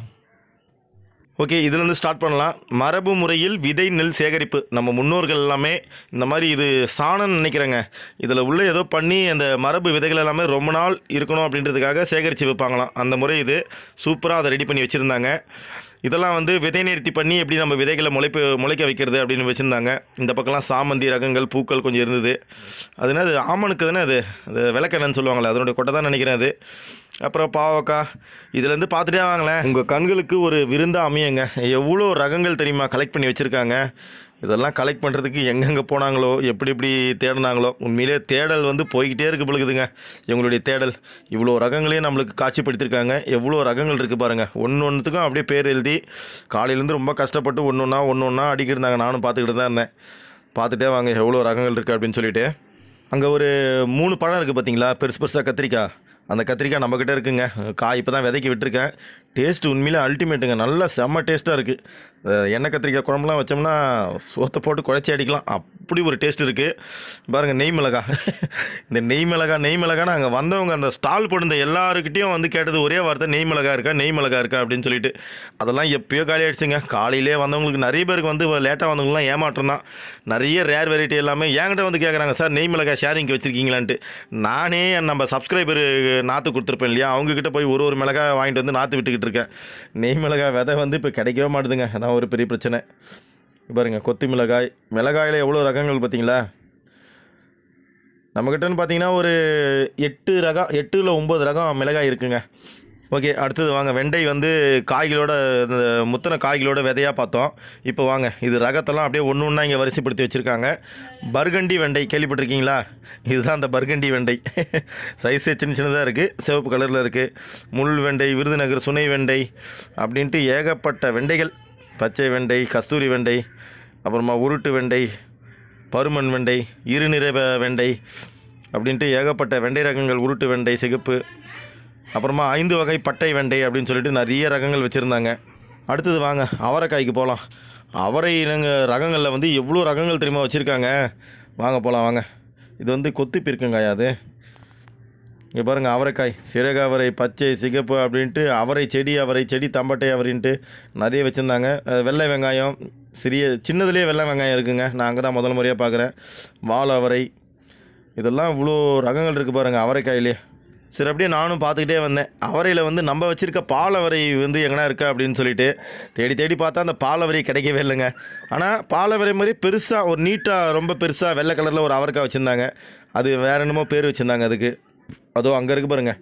ஓகே இதுலேருந்து ஸ்டார்ட் பண்ணலாம் மரபு முறையில் விதை நெல் சேகரிப்பு நம்ம முன்னோர்கள் எல்லாமே இந்த மாதிரி இது சாணம் நினைக்கிறேங்க இதில் உள்ள ஏதோ பண்ணி அந்த மரபு விதைகள் எல்லாமே ரொம்ப நாள் இருக்கணும் அப்படின்றதுக்காக சேகரித்து வைப்பாங்களாம் அந்த முறை இது சூப்பராக அதை ரெடி பண்ணி வச்சுருந்தாங்க இதெல்லாம் வந்து விதை நேர்த்தி பண்ணி எப்படி நம்ம விதைகளை முளைப்பு முளைக்க வைக்கிறது அப்படின்னு வச்சுருந்தாங்க இந்த பக்கம்லாம் சாமந்தி ரகங்கள் பூக்கள் கொஞ்சம் இருந்தது அது என்ன அது ஆமணுக்கு தானே அது அது விளக்கெண்ணன்னு சொல்லுவாங்களே அதனுடைய கொட்டை தான் நினைக்கிறேன் அது அப்புறம் பாவக்காய் இதுலேருந்து பார்த்துட்டே வாங்களேன் உங்கள் கண்களுக்கு ஒரு விருந்தாக அமையுங்க எவ்வளோ ரகங்கள் தெரியுமா கலெக்ட் பண்ணி வச்சுருக்காங்க இதெல்லாம் கலெக்ட் பண்ணுறதுக்கு எங்கெங்கே போனாங்களோ எப்படி எப்படி தேடினாங்களோ உண்மையிலே தேடல் வந்து போய்கிட்டே இருக்கு பொழுதுங்க இவங்களுடைய தேடல் இவ்வளோ ரகங்களையும் நம்மளுக்கு காட்சிப்படுத்தியிருக்காங்க எவ்வளோ ரகங்கள் இருக்குது பாருங்கள் ஒன்று ஒன்றுத்துக்கும் அப்படியே பேர் எழுதி காலையிலேருந்து ரொம்ப கஷ்டப்பட்டு ஒன்று ஒன்றா ஒன்று ஒன்றா அடிக்கிருந்தாங்க நானும் பார்த்துக்கிட்டு தான் இருந்தேன் பார்த்துட்டே வாங்க எவ்வளோ ரகங்கள் இருக்குது அப்படின்னு சொல்லிட்டு அங்கே ஒரு மூணு பழம் இருக்குது பார்த்தீங்களா பெருசு பெருசாக கத்திரிக்காய் அந்த கத்திரிக்காய் நம்மக்கிட்ட இருக்குங்க காய் இப்போ தான் விதைக்கி விட்டுருக்கேன் டேஸ்ட் உண்மையிலே அல்டிமேட்டுங்க நல்லா செம்ம டேஸ்ட்டாக இருக்குது எண்ணெய் கத்திரிக்காய் குழம்புலாம் வச்சோம்னா சோத்தை போட்டு குழச்சி அடிக்கலாம் அப்படி ஒரு டேஸ்ட் இருக்குது பாருங்கள் நெய் மிளகா இந்த நெய் மிளகா நெய் மிளகான்னு அங்கே வந்தவங்க அந்த ஸ்டால் போட்டிருந்த எல்லாருக்கிட்டையும் வந்து கேட்டது ஒரே வார்த்தை நெய் மிளகா இருக்கா நெய் மிளகா இருக்கா அப்படின்னு சொல்லிட்டு அதெல்லாம் எப்பயோ காலி ஆயிடுச்சுங்க காலையிலே வந்தவங்களுக்கு நிறைய பேருக்கு வந்து லேட்டாக வந்தவங்களாம் ஏமாற்றம் தான் நிறைய ரேர் வெரைட்டி எல்லாமே என்கிட்ட வந்து கேட்குறாங்க சார் நெய் மிளகாய் ஷேரிங்க்கு வச்சுருக்கீங்களான்ட்டு நானே நம்ம சப்ஸ்கிரைபர் நாற்று கொடுத்துருப்பேன் இல்லையா அவங்கக்கிட்ட போய் ஒரு ஒரு மிளகாய் வாங்கிட்டு வந்து நாற்று விட்டுக்கிட்டு இருக்கேன் நெய் மிளகாய் விதை வந்து இப்போ கிடைக்கவே மாட்டுதுங்க அதான் ஒரு பெரிய பிரச்சனை பாருங்க கொத்து மிளகாய் மிளகாயில் எவ்வளோ ரகங்கள் பார்த்தீங்களா நம்மக்கிட்டன்னு பார்த்தீங்கன்னா ஒரு எட்டு ரகம் எட்டு இல்லை ஒம்பது ரகம் மிளகாய் இருக்குங்க ஓகே அடுத்தது வாங்க வெண்டை வந்து காய்களோட இந்த முத்தின காய்களோட விதையாக பார்த்தோம் இப்போ வாங்க இது ரகத்தெல்லாம் அப்படியே ஒன்று ஒன்றா இங்கே வரிசைப்படுத்தி வச்சுருக்காங்க பர்கண்டி வெண்டை கேள்விப்பட்டிருக்கீங்களா இதுதான் அந்த பர்கண்டி வெண்டை சைஸே சின்ன சின்னதாக இருக்குது சிவப்பு கலரில் இருக்குது முள் வெண்டை விருதுநகர் சுனை வெண்டை அப்படின்ட்டு ஏகப்பட்ட வெண்டைகள் பச்சை வெண்டை கஸ்தூரி வெண்டை அப்புறமா உருட்டு வெண்டை பருமன் வெண்டை இருநிற வெ- வெண்டை அப்படின்ட்டு ஏகப்பட்ட வெண்டை ரகங்கள் உருட்டு வெண்டை சிகப்பு அப்புறமா ஐந்து வகை பட்டை வெண்டை அப்படின்னு சொல்லிட்டு நிறைய ரகங்கள் வச்சுருந்தாங்க அடுத்தது வாங்க அவரைக்காய்க்கு போகலாம் அவரை இனங்க ரகங்களில் வந்து எவ்வளோ ரகங்கள் தெரியுமா வச்சுருக்காங்க வாங்க போகலாம் வாங்க இது வந்து கொத்து பிற்குங்காயா அது இங்கே பாருங்கள் அவரைக்காய் சிறகு அவரை பச்சை சிகப்பு அப்படின்ட்டு அவரை செடி அவரை செடி தம்பட்டை அவரின்ட்டு நிறைய வச்சுருந்தாங்க அஹ் வெள்ளை வெங்காயம் சிறிய சின்னதுலேயே வெள்ளை வெங்காயம் இருக்குங்க நான் அங்கே தான் முதல் முறையாக பார்க்குறேன் வால் அவரை இதெல்லாம் இவ்வளோ ரகங்கள் இருக்குது பாருங்கள் அவரைக்காயிலே சரி அப்படியே நானும் பார்த்துக்கிட்டே வந்தேன் அவரையில் வந்து நம்ம வச்சுருக்க பாலவரை வந்து எங்கனா இருக்கா அப்படின்னு சொல்லிட்டு தேடி தேடி பார்த்தா அந்த பாலவரை கிடைக்கவே இல்லைங்க ஆனால் பாலவரை மாதிரி பெருசாக ஒரு நீட்டாக ரொம்ப பெருசாக வெள்ளை கலரில் ஒரு அவரைக்காய் வச்சுருந்தாங்க அது வேற என்னமோ பேர் வச்சுருந்தாங்க அதுக்கு அதோ அங்கே இருக்கு பாருங்க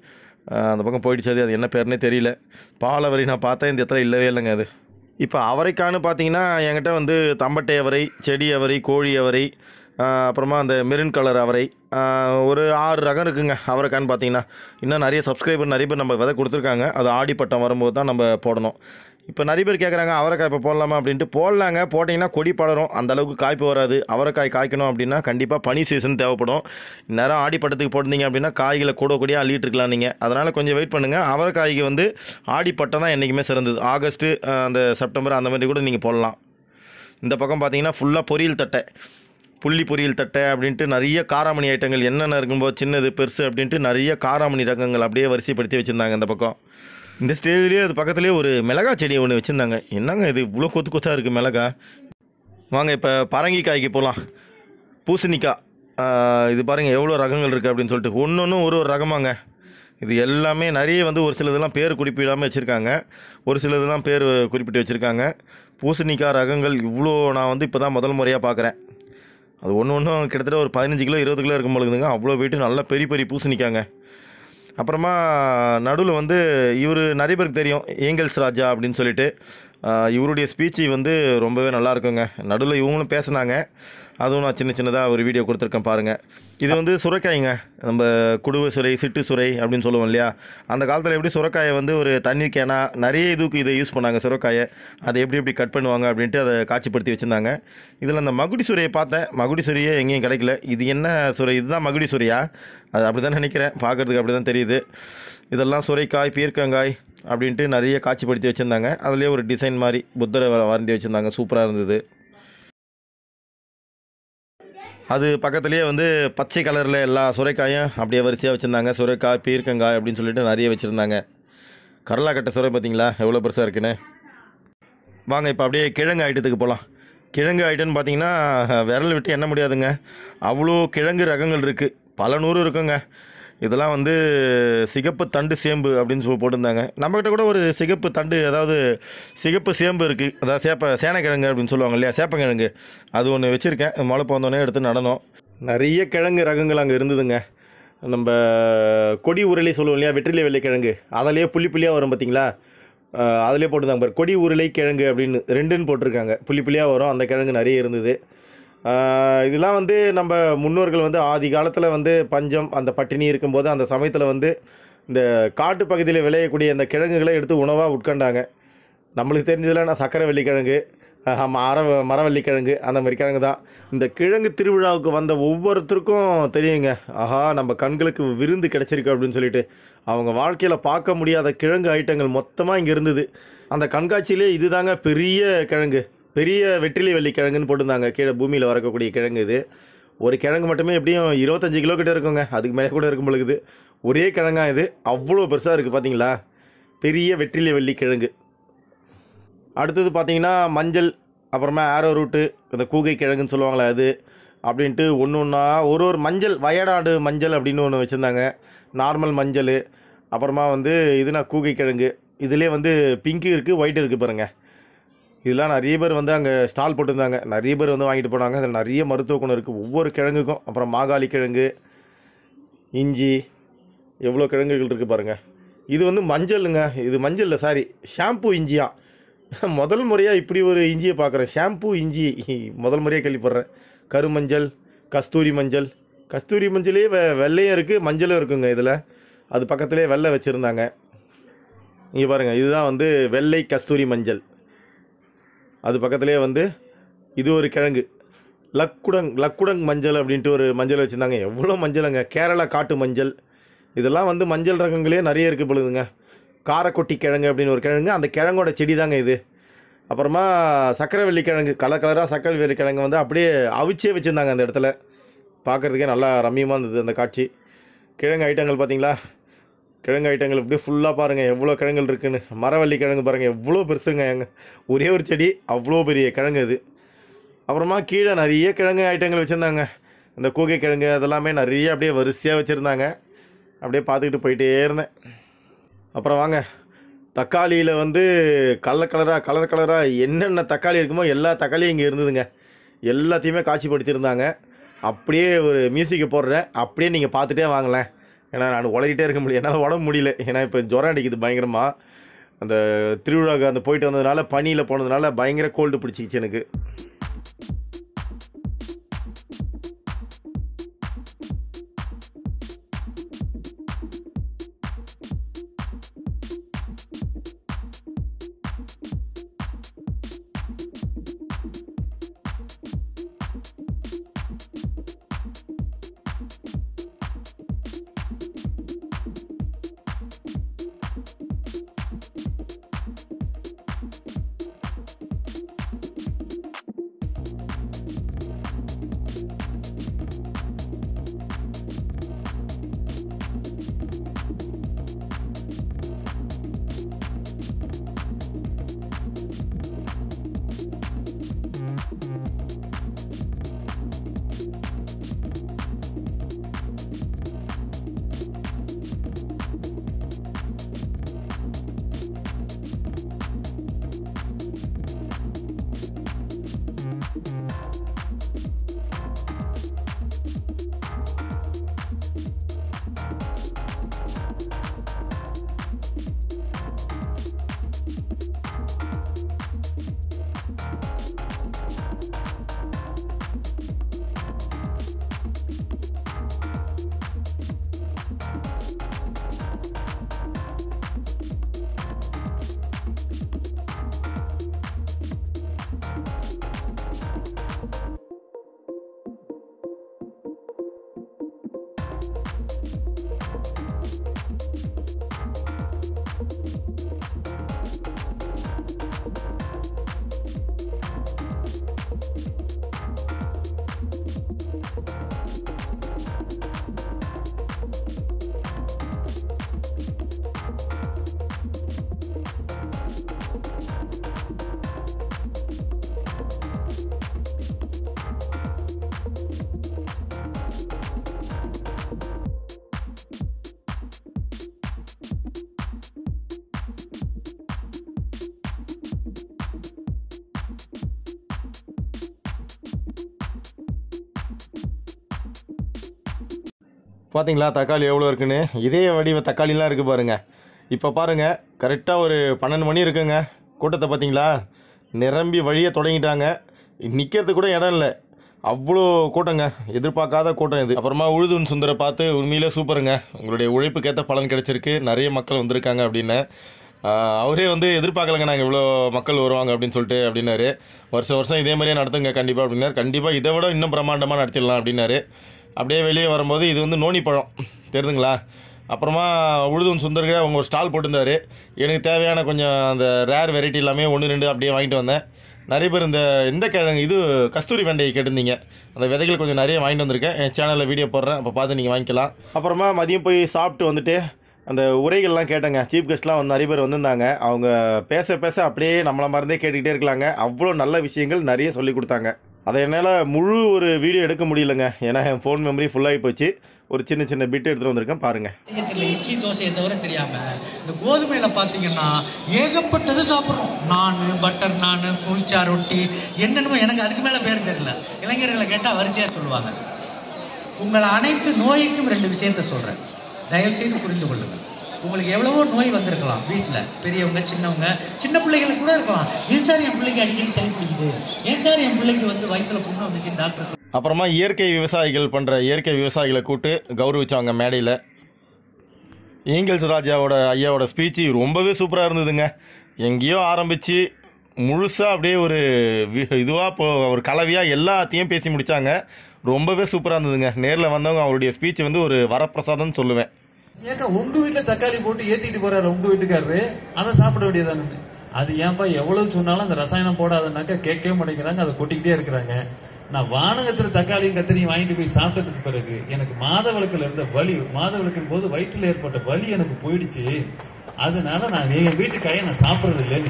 அஹ் அந்த பக்கம் போயிடுச்சு அது அது என்ன பேருனே தெரியல பாலவரி நான் பார்த்தேன் இந்த இடத்துல இல்லவே இல்லைங்க அது இப்போ அவரைக்கான்னு பார்த்தீங்கன்னா என்கிட்ட வந்து தம்பட்டை அவரை செடி அவரை கோழி அவரை ஆஹ் அப்புறமா அந்த மெரூன் கலர் அவரை ஆஹ் ஒரு ஆறு ரகம் இருக்குங்க அவரைக்கான்னு பார்த்தீங்கன்னா இன்னும் நிறைய சப்ஸ்கிரைபர் நிறைய பேர் நம்ம விதை கொடுத்துருக்காங்க அது ஆடிப்பட்டம் வரும்போது தான் நம்ம போடணும் இப்போ நிறைய பேர் கேட்குறாங்க அவரைக்காய் இப்போ போடலாமா அப்படின்ட்டு போடலாங்க போட்டிங்கன்னா கொடி படரும் அந்த அளவுக்கு காய்ப்பு வராது அவரைக்காய் காய்க்கணும் அப்படின்னா கண்டிப்பாக பனி சீசன் தேவைப்படும் இந்நேரம் ஆடிப்பட்டத்துக்கு போட்டிருந்தீங்க அப்படின்னா காய்களை கூட கூடிய அள்ளிட்டு இருக்கலாம் நீங்கள் அதனால் கொஞ்சம் வெயிட் பண்ணுங்கள் அவரைக்காய்க்கு வந்து ஆடிப்பட்டம் தான் என்றைக்குமே சிறந்தது ஆகஸ்ட்டு ஆஹ் அந்த செப்டம்பர் அந்த மாதிரி கூட நீங்கள் போடலாம் இந்த பக்கம் பார்த்தீங்கன்னா ஃபுல்லாக பொரியல் தட்டை புள்ளி பொரியல் தட்டை அப்படின்ட்டு நிறைய காராமணி ஐட்டங்கள் என்னென்ன இருக்கும்போது சின்னது பெருசு அப்படின்ட்டு நிறைய காராமணி ரகங்கள் அப்படியே வரிசைப்படுத்தி வச்சுருந்தாங்க இந்த பக்கம் இந்த ஸ்டேஜ்லேயே அது பக்கத்துலேயே ஒரு மிளகா செடி ஒன்று வச்சுருந்தாங்க என்னங்க இது இவ்வளோ கொத்து கொத்தாக இருக்குது மிளகா வாங்க இப்போ பரங்கிக்காய்க்கு போகலாம் பூசணிக்காய் ஆஹ் இது பாருங்கள் எவ்வளோ ரகங்கள் இருக்குது அப்படின்னு சொல்லிட்டு ஒன்று ஒன்றும் ஒரு ஒரு ரகமாங்க இது எல்லாமே நிறைய வந்து ஒரு சிலதெல்லாம் பேர் குறிப்பிடாமல் வச்சுருக்காங்க ஒரு சிலதெல்லாம் பேர் குறிப்பிட்டு வச்சுருக்காங்க பூசணிக்காய் ரகங்கள் இவ்வளோ நான் வந்து இப்போ தான் முதல் முறையாக பார்க்குறேன் அது ஒன்று ஒன்றும் கிட்டத்தட்ட ஒரு பதினஞ்சு கிலோ இருபது கிலோ இருக்கும் பொழுதுங்க அவ்வளோ வெயிட்டு நல்ல பெரிய பெரிய பூசணிக்காங்க அப்புறமா நடுவில் வந்து இவர் நிறைய பேருக்கு தெரியும் ஏங்கல்ஸ் ராஜா அப்படின்னு சொல்லிட்டு ஆஹ் இவருடைய ஸ்பீச்சு வந்து ரொம்பவே நல்லா இருக்குங்க நடுவில் இவங்களும் பேசுனாங்க அதுவும் நான் சின்ன சின்னதாக ஒரு வீடியோ கொடுத்துருக்கேன் பாருங்கள் இது வந்து சுரைக்காய்ங்க நம்ம குடுவை சுரை சிட்டு சுரை அப்படின்னு சொல்லுவோம் இல்லையா அந்த காலத்தில் எப்படி சுரைக்காயை வந்து ஒரு தண்ணீர் கேனா நிறைய இதுக்கு இதை யூஸ் பண்ணாங்க சுரைக்காயை அதை எப்படி எப்படி கட் பண்ணுவாங்க அப்படின்ட்டு அதை காட்சிப்படுத்தி வச்சுருந்தாங்க இதில் அந்த மகுடி சுரையை பார்த்தேன் மகுடி சுரையே எங்கேயும் கிடைக்கல இது என்ன சுரை இதுதான் மகுடி சுரையா அது அப்படி தான் நினைக்கிறேன் பார்க்குறதுக்கு அப்படி தான் தெரியுது இதெல்லாம் சுரைக்காய் பீர்க்கங்காய் அப்படின்ட்டு நிறைய காட்சிப்படுத்தி வச்சுருந்தாங்க அதுலேயே ஒரு டிசைன் மாதிரி புத்தரை வர- வரைஞ்சி வச்சுருந்தாங்க சூப்பராக இருந்தது அது பக்கத்துலேயே வந்து பச்சை கலரில் எல்லா சுரைக்காயும் அப்படியே வரிசையாக வச்சுருந்தாங்க சுரைக்காய் பீர்க்கங்காய் அப்படின்னு சொல்லிட்டு நிறைய வச்சுருந்தாங்க கரலாக்கட்டை சுரை பார்த்தீங்களா எவ்வளோ பெருசாக இருக்குன்னு வாங்க இப்போ அப்படியே கிழங்கு ஐட்டத்துக்கு போகலாம் கிழங்கு ஐட்டம்னு பார்த்தீங்கன்னா விரல் விட்டு எண்ண முடியாதுங்க அவ்வளோ கிழங்கு ரகங்கள் இருக்குது பல நூறு இருக்குங்க இதெல்லாம் வந்து சிகப்பு தண்டு சேம்பு அப்படின்னு சொல்லி போட்டிருந்தாங்க நம்மக்கிட்ட கூட ஒரு சிகப்பு தண்டு அதாவது சிகப்பு சேம்பு இருக்குது அதாவது சேப்ப சேனக்கிழங்கு அப்படின்னு சொல்லுவாங்க இல்லையா சேப்பங்கிழங்கு அது ஒன்று வச்சுருக்கேன் முளைப்பு வந்தோடனே எடுத்து நடணும் நிறைய கிழங்கு ரகங்கள் அங்கே இருந்ததுங்க நம்ம கொடி உருளை சொல்லுவோம் இல்லையா வெற்றிலை வெள்ளைக்கிழங்கு அதிலேயே புள்ளி புள்ளியாக வரும் பார்த்தீங்களா அஹ் அதிலே போட்டுருந்தாங்க பாரு கொடி உருளை கிழங்கு அப்படின்னு ரெண்டுன்னு போட்டிருக்காங்க புள்ளி புள்ளியாக வரும் அந்த கிழங்கு நிறைய இருந்தது அஹ் இதெல்லாம் வந்து நம்ம முன்னோர்கள் வந்து ஆதி காலத்தில் வந்து பஞ்சம் அந்த பட்டினி இருக்கும்போது அந்த சமயத்தில் வந்து இந்த காட்டு பகுதியில் விளையக்கூடிய அந்த கிழங்குகளை எடுத்து உணவாக உட்கொண்டாங்க நம்மளுக்கு தெரிஞ்சதில் நான் சக்கரை வெள்ளிக்கிழங்கு அஹ் மர மரவள்ளிக்கிழங்கு அந்த மாதிரி கிழங்கு தான் இந்த கிழங்கு திருவிழாவுக்கு வந்த ஒவ்வொருத்தருக்கும் தெரியுங்க ஆஹா நம்ம கண்களுக்கு விருந்து கிடைச்சிருக்கு அப்படின்னு சொல்லிட்டு அவங்க வாழ்க்கையில் பார்க்க முடியாத கிழங்கு ஐட்டங்கள் மொத்தமாக இங்கே இருந்தது அந்த கண்காட்சியிலே இதுதாங்க பெரிய கிழங்கு பெரிய வெற்றிலை வெள்ளி கிழங்குன்னு போட்டிருந்தாங்க கீழே பூமியில் வரக்கூடிய கிழங்கு இது ஒரு கிழங்கு மட்டுமே எப்படியும் இருபத்தஞ்சு கிலோ கிட்ட இருக்குங்க அதுக்கு மேலே கூட இருக்கும் பொழுது ஒரே கிழங்கா இது அவ்வளோ பெருசாக இருக்குது பார்த்தீங்களா பெரிய வெற்றிலை வெள்ளி கிழங்கு அடுத்தது பார்த்தீங்கன்னா மஞ்சள் அப்புறமா ஆரோ ரூட்டு இந்த கூகை கிழங்குன்னு சொல்லுவாங்களே அது அப்படின்ட்டு ஒன்று ஒன்றா ஒரு ஒரு மஞ்சள் வயநாடு மஞ்சள் அப்படின்னு ஒன்று வச்சுருந்தாங்க நார்மல் மஞ்சள் அப்புறமா வந்து இதுனா கூகை கிழங்கு இதுலேயே வந்து பிங்க்கு இருக்குது ஒயிட் இருக்குது பாருங்கள் இதெல்லாம் நிறைய பேர் வந்து அங்கே ஸ்டால் போட்டிருந்தாங்க நிறைய பேர் வந்து வாங்கிட்டு போனாங்க அதில் நிறைய மருத்துவ குணம் இருக்குது ஒவ்வொரு கிழங்குக்கும் அப்புறம் மாகாளி கிழங்கு இஞ்சி எவ்வளோ கிழங்குகள் இருக்குது பாருங்கள் இது வந்து மஞ்சளுங்க இது மஞ்சள் இல்லை சாரி ஷாம்பு இஞ்சியா முதல் முறையாக இப்படி ஒரு இஞ்சியை பார்க்குறேன் ஷாம்பு இஞ்சி முதல் முறையாக கேள்விப்படுறேன் கருமஞ்சள் கஸ்தூரி மஞ்சள் கஸ்தூரி மஞ்சளே வெ வெள்ளையும் இருக்குது மஞ்சளும் இருக்குங்க இதில் அது பக்கத்துலேயே வெள்ளை வச்சுருந்தாங்க இங்கே பாருங்கள் இதுதான் வந்து வெள்ளை கஸ்தூரி மஞ்சள் அது பக்கத்துலேயே வந்து இது ஒரு கிழங்கு லக்குடங் லக்குடங் மஞ்சள் அப்படின்ட்டு ஒரு மஞ்சள் வச்சுருந்தாங்க எவ்வளோ மஞ்சளுங்க கேரளா காட்டு மஞ்சள் இதெல்லாம் வந்து மஞ்சள் ரகங்களே நிறைய இருக்குது பொழுதுங்க காரக்கொட்டி கிழங்கு அப்படின்னு ஒரு கிழங்கு அந்த கிழங்கோட செடி தாங்க இது அப்புறமா சக்கரவள்ளி கிழங்கு கலர் கலராக சக்கரவள்ளி கிழங்கு வந்து அப்படியே அவிச்சே வச்சுருந்தாங்க அந்த இடத்துல பார்க்குறதுக்கே நல்லா ரம்மியமாக இருந்தது அந்த காட்சி கிழங்கு ஐட்டங்கள் பார்த்தீங்களா கிழங்கு ஐட்டங்கள் இப்படியே ஃபுல்லாக பாருங்கள் எவ்வளோ கிழங்குகள் இருக்குன்னு மரவள்ளி கிழங்கு பாருங்கள் எவ்வளோ பெருசுங்க எங்க ஒரே ஒரு செடி அவ்வளோ பெரிய கிழங்கு இது அப்புறமா கீழே நிறைய கிழங்கு ஐட்டங்கள் வச்சுருந்தாங்க இந்த கூகை கிழங்கு அதெல்லாமே நிறைய அப்படியே வரிசையாக வச்சுருந்தாங்க அப்படியே பார்த்துக்கிட்டு போயிட்டே இருந்தேன் அப்புறம் வாங்க தக்காளியில் வந்து கலர் கலராக கலர் கலராக என்னென்ன தக்காளி இருக்குமோ எல்லா தக்காளியும் இங்கே இருந்ததுங்க எல்லாத்தையுமே காட்சிப்படுத்தியிருந்தாங்க அப்படியே ஒரு மியூசிக்கை போடுறேன் அப்படியே நீங்கள் பார்த்துட்டே வாங்களேன் ஏன்னா நான் உளறிட்டே இருக்க முடியும் என்னால் உடம்பு முடியல ஏன்னா இப்போ ஜுரம் அடிக்குது பயங்கரமாக அந்த திருவிழாவுக்கு அந்த போயிட்டு வந்ததுனால பனியில் போனதுனால பயங்கர கோல்டு பிடிச்சிக்கிச்சு எனக்கு பார்த்தீங்களா தக்காளி எவ்வளோ இருக்குன்னு இதே வடிவ தக்காளிலாம் இருக்குது பாருங்கள் இப்போ பாருங்கள் கரெக்டாக ஒரு பன்னெண்டு மணி இருக்குங்க கூட்டத்தை பார்த்தீங்களா நிரம்பி வழியை தொடங்கிட்டாங்க நிற்கிறதுக்கு கூட இடம் இல்லை அவ்வளோ கூட்டங்க எதிர்பார்க்காத கூட்டம் இது அப்புறமா உழுதுன் சுந்தரை பார்த்து உண்மையிலே சூப்பருங்க உங்களுடைய உழைப்புக்கேற்ற பலன் கிடைச்சிருக்கு நிறைய மக்கள் வந்திருக்காங்க அப்படின்னு ஆஹ் அவரே வந்து எதிர்பார்க்கலங்க நாங்கள் இவ்வளோ மக்கள் வருவாங்க அப்படின்னு சொல்லிட்டு அப்படின்னாரு வருஷம் வருஷம் இதே மாதிரியே நடத்துங்க கண்டிப்பாக அப்படின்னாரு கண்டிப்பாக இதை விட இன்னும் பிரம்மாண்டமாக நடத்திடலாம் அப்படின்னாரு அப்படியே வெளியே வரும்போது இது வந்து நோனி பழம் தெரியுதுங்களா அப்புறமா உழுதும் சுந்தர்கிட்ட அவங்க ஒரு ஸ்டால் போட்டிருந்தாரு எனக்கு தேவையான கொஞ்சம் அந்த ரேர் வெரைட்டி எல்லாமே ஒன்று ரெண்டு அப்படியே வாங்கிட்டு வந்தேன் நிறைய பேர் இந்த இந்த கிழங்கு இது கஸ்தூரி வெண்டையை கேட்டிருந்தீங்க அந்த விதைகள் கொஞ்சம் நிறைய வாங்கிட்டு வந்திருக்கேன் என் சேனலில் வீடியோ போடுறேன் அப்போ பார்த்து நீங்கள் வாங்கிக்கலாம் அப்புறமா மதியம் போய் சாப்பிட்டு வந்துட்டு அந்த உரைகள்லாம் கேட்டேங்க சீஃப் கெஸ்ட்லாம் வந்து நிறைய பேர் வந்திருந்தாங்க அவங்க பேச பேச அப்படியே நம்மளை மறந்தே கேட்டுக்கிட்டே இருக்கலாங்க அவ்வளோ நல்ல விஷயங்கள் நிறைய சொல்லி கொடுத்தாங்க அதை என்னால் முழு ஒரு வீடியோ எடுக்க முடியலங்க ஏன்னா என் ஃபோன் மெமரி ஃபுல்லாகி போச்சு ஒரு சின்ன சின்ன பிட்டு எடுத்துகிட்டு வந்திருக்கேன் பாருங்கள் செய்யறதுல இட்லி தோசையை தவிர தெரியாம இந்த கோதுமையில பாத்தீங்கன்னா ஏகப்பட்டது சாப்பிடுறோம் நானு பட்டர் நானு குளிச்சா ரொட்டி என்னென்னமோ எனக்கு அதுக்கு மேல பேர் தெரியல இளைஞர்களை கேட்டா வரிசையா சொல்லுவாங்க உங்கள் அனைத்து நோய்க்கும் ரெண்டு விஷயத்த சொல்றேன் தயவு செய்து புரிந்து கொள்ளுங்க உங்களுக்கு எவ்வளவோ நோய் வந்திருக்கலாம் வீட்டில் பெரியவங்க சின்னவங்க சின்ன பிள்ளைகளுக்கு கூட இருக்கலாம் ஏன் சார் என் பிள்ளைக்கு அடிக்கடி சளி பிடிக்குது ஏன் சார் என் பிள்ளைக்கு வந்து வயிற்றுல புண்ணு வந்துச்சு டாக்டர் அப்புறமா இயற்கை விவசாயிகள் பண்ணுற இயற்கை விவசாயிகளை கூட்டு கௌரவிச்சாங்க மேடையில் ஏங்கல்ஸ் ராஜாவோட ஐயாவோட ஸ்பீச்சு ரொம்பவே சூப்பராக இருந்ததுங்க எங்கேயோ ஆரம்பித்து முழுசாக அப்படியே ஒரு இதுவாக இப்போ ஒரு கலவையாக எல்லாத்தையும் பேசி முடித்தாங்க ரொம்பவே சூப்பராக இருந்ததுங்க நேரில் வந்தவங்க அவருடைய ஸ்பீச் வந்து ஒரு வரப்பிரசாதம்னு சொல்லுவேன் ஏக்கா உங்க வீட்டுல தக்காளி போட்டு ஏத்திட்டு போறாரு உங்க வீட்டுக்காரரு அதை சாப்பிட வேண்டியதானு அது ஏன்பா எவ்வளவு சொன்னாலும் அந்த ரசாயனம் போடாதனாக்கா கேட்கவே மாட்டேங்கிறாங்க அதை கொட்டிக்கிட்டே இருக்கிறாங்க நான் வானகத்துல தக்காளியும் கத்திரியும் வாங்கிட்டு போய் சாப்பிட்டதுக்கு பிறகு எனக்கு மாதவிளக்குல இருந்த வலி மாதவிளக்கின் போது வயிற்றுல ஏற்பட்ட வலி எனக்கு போயிடுச்சு அதனால நான் என் வீட்டுக்காயை நான் சாப்பிடுறது இல்லைன்னு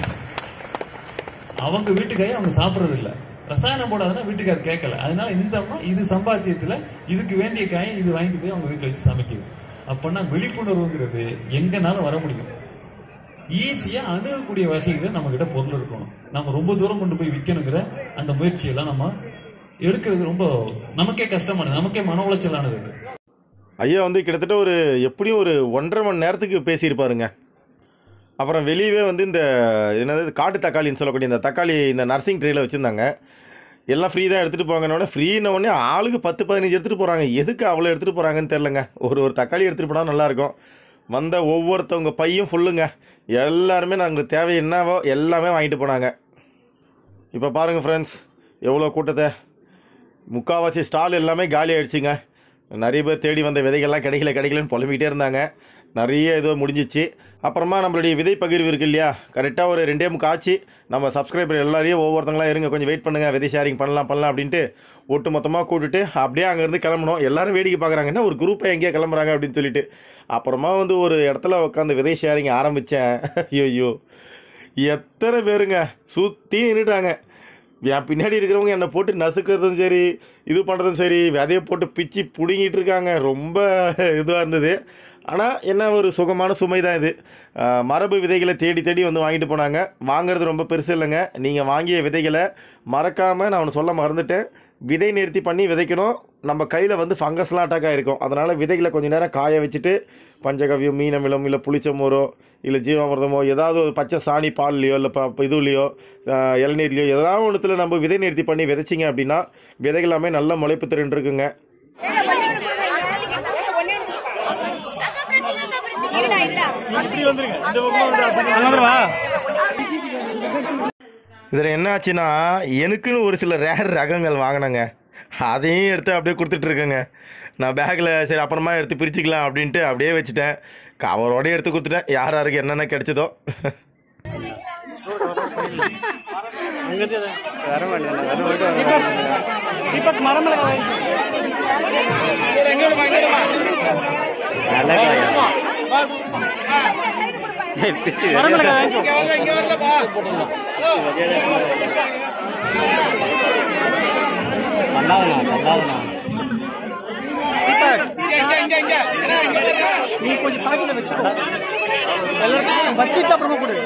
அவங்க வீட்டுக்காயை அவங்க சாப்பிடுறது இல்ல ரசாயனம் போடாதுன்னா வீட்டுக்காரர் கேட்கல அதனால இந்த அம்மா இது சம்பாத்தியத்துல இதுக்கு வேண்டிய காயை இது வாங்கிட்டு போய் அவங்க வீட்டுல வச்சு சமைக்குது அப்பன்னா விழிப்புணர்வுங்கிறது எங்கனாலும் வர முடியும் ஈஸியா அணுகக்கூடிய வகையில நம்ம கிட்ட பொருள் இருக்கணும் நம்ம ரொம்ப தூரம் கொண்டு போய் விற்கணுங்கிற அந்த முயற்சியெல்லாம் நம்ம எடுக்கிறது ரொம்ப நமக்கே கஷ்டமானது நமக்கே மன உளைச்சலானது இது ஐயா வந்து கிட்டத்தட்ட ஒரு எப்படியும் ஒரு ஒன்றரை மணி நேரத்துக்கு பேசியிருப்பாருங்க அப்புறம் வெளியவே வந்து இந்த என்னது காட்டு தக்காளின்னு சொல்லக்கூடிய இந்த தக்காளி இந்த நர்சிங் ட்ரேயில் வச்சுருந்தாங்க எல்லாம் ஃப்ரீ தான் எடுத்துகிட்டு போங்கன்னொடனே ஃப்ரீன உடனே ஆளுக்கு பத்து பதினஞ்சு எடுத்துகிட்டு போகிறாங்க எதுக்கு அவ்வளோ எடுத்துகிட்டு போகிறாங்கன்னு தெரிலங்க ஒரு ஒரு தக்காளி எடுத்துகிட்டு போனால் நல்லாயிருக்கும் வந்த ஒவ்வொருத்தவங்க பையும் ஃபுல்லுங்க எல்லாருமே நாங்கள் தேவை என்னவோ எல்லாமே வாங்கிட்டு போனாங்க இப்போ பாருங்கள் ஃப்ரெண்ட்ஸ் எவ்வளோ கூட்டத்தை முக்கால்வாசி ஸ்டால் எல்லாமே காலி ஆயிடுச்சுங்க நிறைய பேர் தேடி வந்த விதைகள்லாம் கிடைக்கல கிடைக்கலன்னு புலம்பிக்கிட்டே இருந்தாங்க நிறைய இது முடிஞ்சிச்சு அப்புறமா நம்மளுடைய விதை பகிர்வு இருக்கு இல்லையா கரெக்டாக ஒரு ரெண்டே முக்கா ஆச்சு நம்ம சப்ஸ்கிரைபர் எல்லாரையும் ஒவ்வொருத்தங்களாம் இருங்க கொஞ்சம் வெயிட் பண்ணுங்கள் விதை ஷேரிங் பண்ணலாம் பண்ணலாம் அப்படின்ட்டு ஒட்டு மொத்தமாக கூட்டுட்டு அப்படியே அங்கேருந்து கிளம்பணும் எல்லாரும் வேடிக்கை பார்க்குறாங்க என்ன ஒரு குரூப்பை எங்கேயே கிளம்புறாங்க அப்படின்னு சொல்லிட்டு அப்புறமா வந்து ஒரு இடத்துல உட்காந்து விதை ஷேரிங் ஆரம்பித்தேன் ஐயோ எத்தனை பேருங்க சுற்றி நின்றுட்டாங்க என் பின்னாடி இருக்கிறவங்க என்னை போட்டு நசுக்கிறதும் சரி இது பண்ணுறதும் சரி விதையை போட்டு பிச்சு பிடுங்கிட்டு இருக்காங்க ரொம்ப இதுவாக இருந்தது ஆனால் என்ன ஒரு சுகமான சுமை தான் இது ஆஹ் மரபு விதைகளை தேடி தேடி வந்து வாங்கிட்டு போனாங்க வாங்குறது ரொம்ப பெருசு இல்லைங்க நீங்கள் வாங்கிய விதைகளை மறக்காமல் நான் ஒன்று சொல்ல மறந்துட்டேன் விதை நிறுத்தி பண்ணி விதைக்கணும் நம்ம கையில் வந்து ஃபங்கஸ்லாம் அட்டாக் ஆகிருக்கும் அதனால் விதைகளை கொஞ்சம் நேரம் காய வச்சுட்டு பஞ்சகவ்யம் மீனமிலம் இல்லை புளிச்சமோரோ இல்லை ஜீவாமிர்தமோ ஏதாவது ஒரு பச்சை சாணி பால்லையோ இல்லை ப ப- இதுலையோ ஆஹ் இளநீர்லையோ ஏதாவது ஒன்றுத்தில் நம்ம விதை நிறுத்தி பண்ணி விதைச்சிங்க அப்படின்னா விதைகள் எல்லாமே நல்ல முளைப்பு திறன் இருக்குங்க இப்படி வந்துருங்க இந்த பக்கம் வந்து அப்படி வந்துருவா இதில் என்ன ஆச்சுன்னா எனக்குன்னு ஒரு சில ரேர் ரகங்கள் வாங்கினேங்க அதையும் எடுத்து அப்படியே கொடுத்துட்டு இருக்கேங்க நான் பேக்கில் சரி அப்புறமா எடுத்து பிரிச்சுக்கலாம் அப்படின்ட்டு அப்படியே வச்சுட்டேன் கவரோடய எடுத்து கொடுத்துட்டேன் யார் யாருக்கு என்னென்ன கிடைச்சதோ தீபக் மரம் நீ கொஞ்சம் தாக்கில வச்சுக்கோ எல்லாருக்கும் வச்சுட்டு அப்புறமா கொடு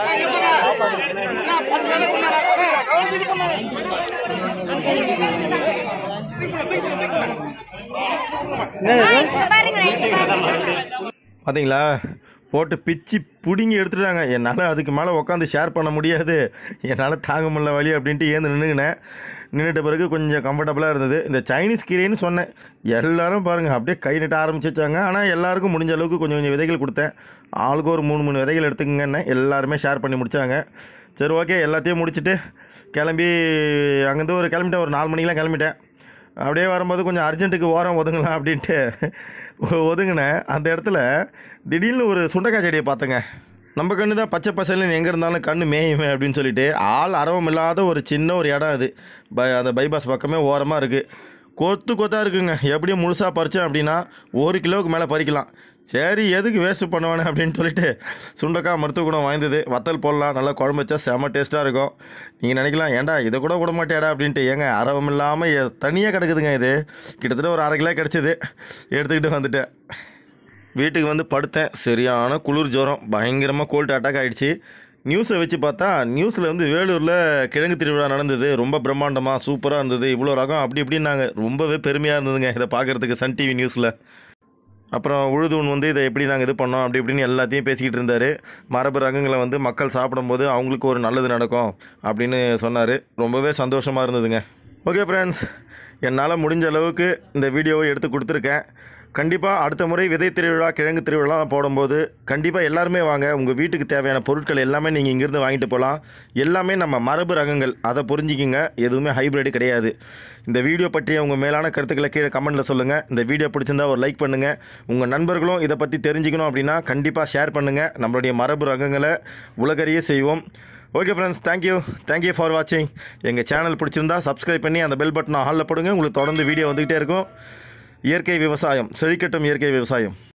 பார்த்தீங்களா போட்டு பிச்சு பிடுங்கி எடுத்துட்டாங்க என்னால் அதுக்கு மேலே உட்காந்து ஷேர் பண்ண முடியாது என்னால் தாங்க முடியல வழி அப்படின்ட்டு ஏந்து நின்றுக்கினேன் நின்றுட்ட பிறகு கொஞ்சம் கம்ஃபர்டபுளாக இருந்தது இந்த சைனீஸ் கீரைன்னு சொன்னேன் எல்லாரும் பாருங்கள் அப்படியே கை நீட்ட ஆரம்பிச்சு வச்சாங்க ஆனால் எல்லாருக்கும் முடிஞ்ச அளவுக்கு கொஞ்சம் கொஞ்சம் விதைகள் கொடுத்தேன் ஆளுக்கு ஒரு மூணு மூணு விதைகள் எடுத்துக்கங்கன்னு எல்லாருமே ஷேர் பண்ணி முடித்தாங்க சரி ஓகே எல்லாத்தையும் முடிச்சுட்டு கிளம்பி அங்கேருந்து ஒரு கிளம்பிட்டேன் ஒரு நாலு மணிக்கெலாம் கிளம்பிட்டேன் அப்படியே வரும்போது கொஞ்சம் அர்ஜென்ட்டுக்கு ஓரம் ஒதுங்கலாம் அப்படின்ட்டு ஒதுங்கினேன் அந்த இடத்துல திடீர்னு ஒரு சுண்டக்காய் செடியை பார்த்தேங்க நம்ம கண்ணு தான் பச்சை பசைன்னு எங்கே இருந்தாலும் கண்ணு மேயுமே அப்படின்னு சொல்லிட்டு ஆள் அரவம் இல்லாத ஒரு சின்ன ஒரு இடம் அது பை அந்த பைபாஸ் பக்கமே ஓரமாக இருக்குது கொத்து கொத்தாக இருக்குங்க எப்படியும் முழுசாக பறித்தேன் அப்படின்னா ஒரு கிலோவுக்கு மேலே பறிக்கலாம் சரி எதுக்கு வேஸ்ட் பண்ணுவானே அப்படின்னு சொல்லிட்டு சுண்டக்காய் மருத்துவ குணம் வாய்ந்தது வத்தல் போடலாம் நல்லா குழம்பு வச்சா செம டேஸ்ட்டாக இருக்கும் நீங்கள் நினைக்கலாம் ஏன்டா இதை கூட விட மாட்டேடா அப்படின்ட்டு ஏங்க அரவம் இல்லாமல் தனியாக கிடக்குதுங்க இது கிட்டத்தட்ட ஒரு அரை கிலோ கிடச்சிது எடுத்துக்கிட்டு வந்துட்டேன் வீட்டுக்கு வந்து படுத்தேன் சரியான குளிர் ஜுரம் பயங்கரமாக கோல்டு அட்டாக் ஆகிடுச்சு நியூஸை வச்சு பார்த்தா நியூஸில் வந்து வேலூரில் கிழங்கு திருவிழா நடந்தது ரொம்ப பிரம்மாண்டமாக சூப்பராக இருந்தது இவ்வளோ ரகம் அப்படி இப்படின்னாங்க ரொம்பவே பெருமையாக இருந்ததுங்க இதை பார்க்குறதுக்கு சன் டிவி நியூஸில் அப்புறம் உழுதுவன் வந்து இதை எப்படி நாங்கள் இது பண்ணோம் அப்படி இப்படின்னு எல்லாத்தையும் பேசிக்கிட்டு இருந்தார் மரபு ரகங்களை வந்து மக்கள் சாப்பிடும்போது அவங்களுக்கு ஒரு நல்லது நடக்கும் அப்படின்னு சொன்னார் ரொம்பவே சந்தோஷமாக இருந்ததுங்க ஓகே ஃப்ரெண்ட்ஸ் என்னால் முடிஞ்ச அளவுக்கு இந்த வீடியோவை எடுத்து கொடுத்துருக்கேன் கண்டிப்பாக அடுத்த முறை விதை திருவிழா கிழங்கு திருவிழா போடும்போது கண்டிப்பாக எல்லாருமே வாங்க உங்கள் வீட்டுக்கு தேவையான பொருட்கள் எல்லாமே நீங்கள் இங்கேருந்து வாங்கிட்டு போகலாம் எல்லாமே நம்ம மரபு ரகங்கள் அதை புரிஞ்சுக்கிங்க எதுவுமே ஹைப்ரிட் கிடையாது இந்த வீடியோ பற்றிய உங்கள் மேலான கருத்துக்களை கீழே கமெண்ட்டில் சொல்லுங்கள் இந்த வீடியோ பிடிச்சிருந்தா ஒரு லைக் பண்ணுங்கள் உங்கள் நண்பர்களும் இதை பற்றி தெரிஞ்சுக்கணும் அப்படின்னா கண்டிப்பாக ஷேர் பண்ணுங்கள் நம்மளுடைய மரபு ரகங்களை உலகறிய செய்வோம் okay friends thank you thank you for வாட்சிங் எங்கள் சேனல் பிடிச்சிருந்தா சப்ஸ்கிரைப் பண்ணி அந்த பெல் பட்டனை ஹாலில் போடுங்க உங்களுக்கு தொடர்ந்து வீடியோ வந்துகிட்டே இருக்கும் இயற்கை விவசாயம் செழிக்கட்டும் இயற்கை விவசாயம்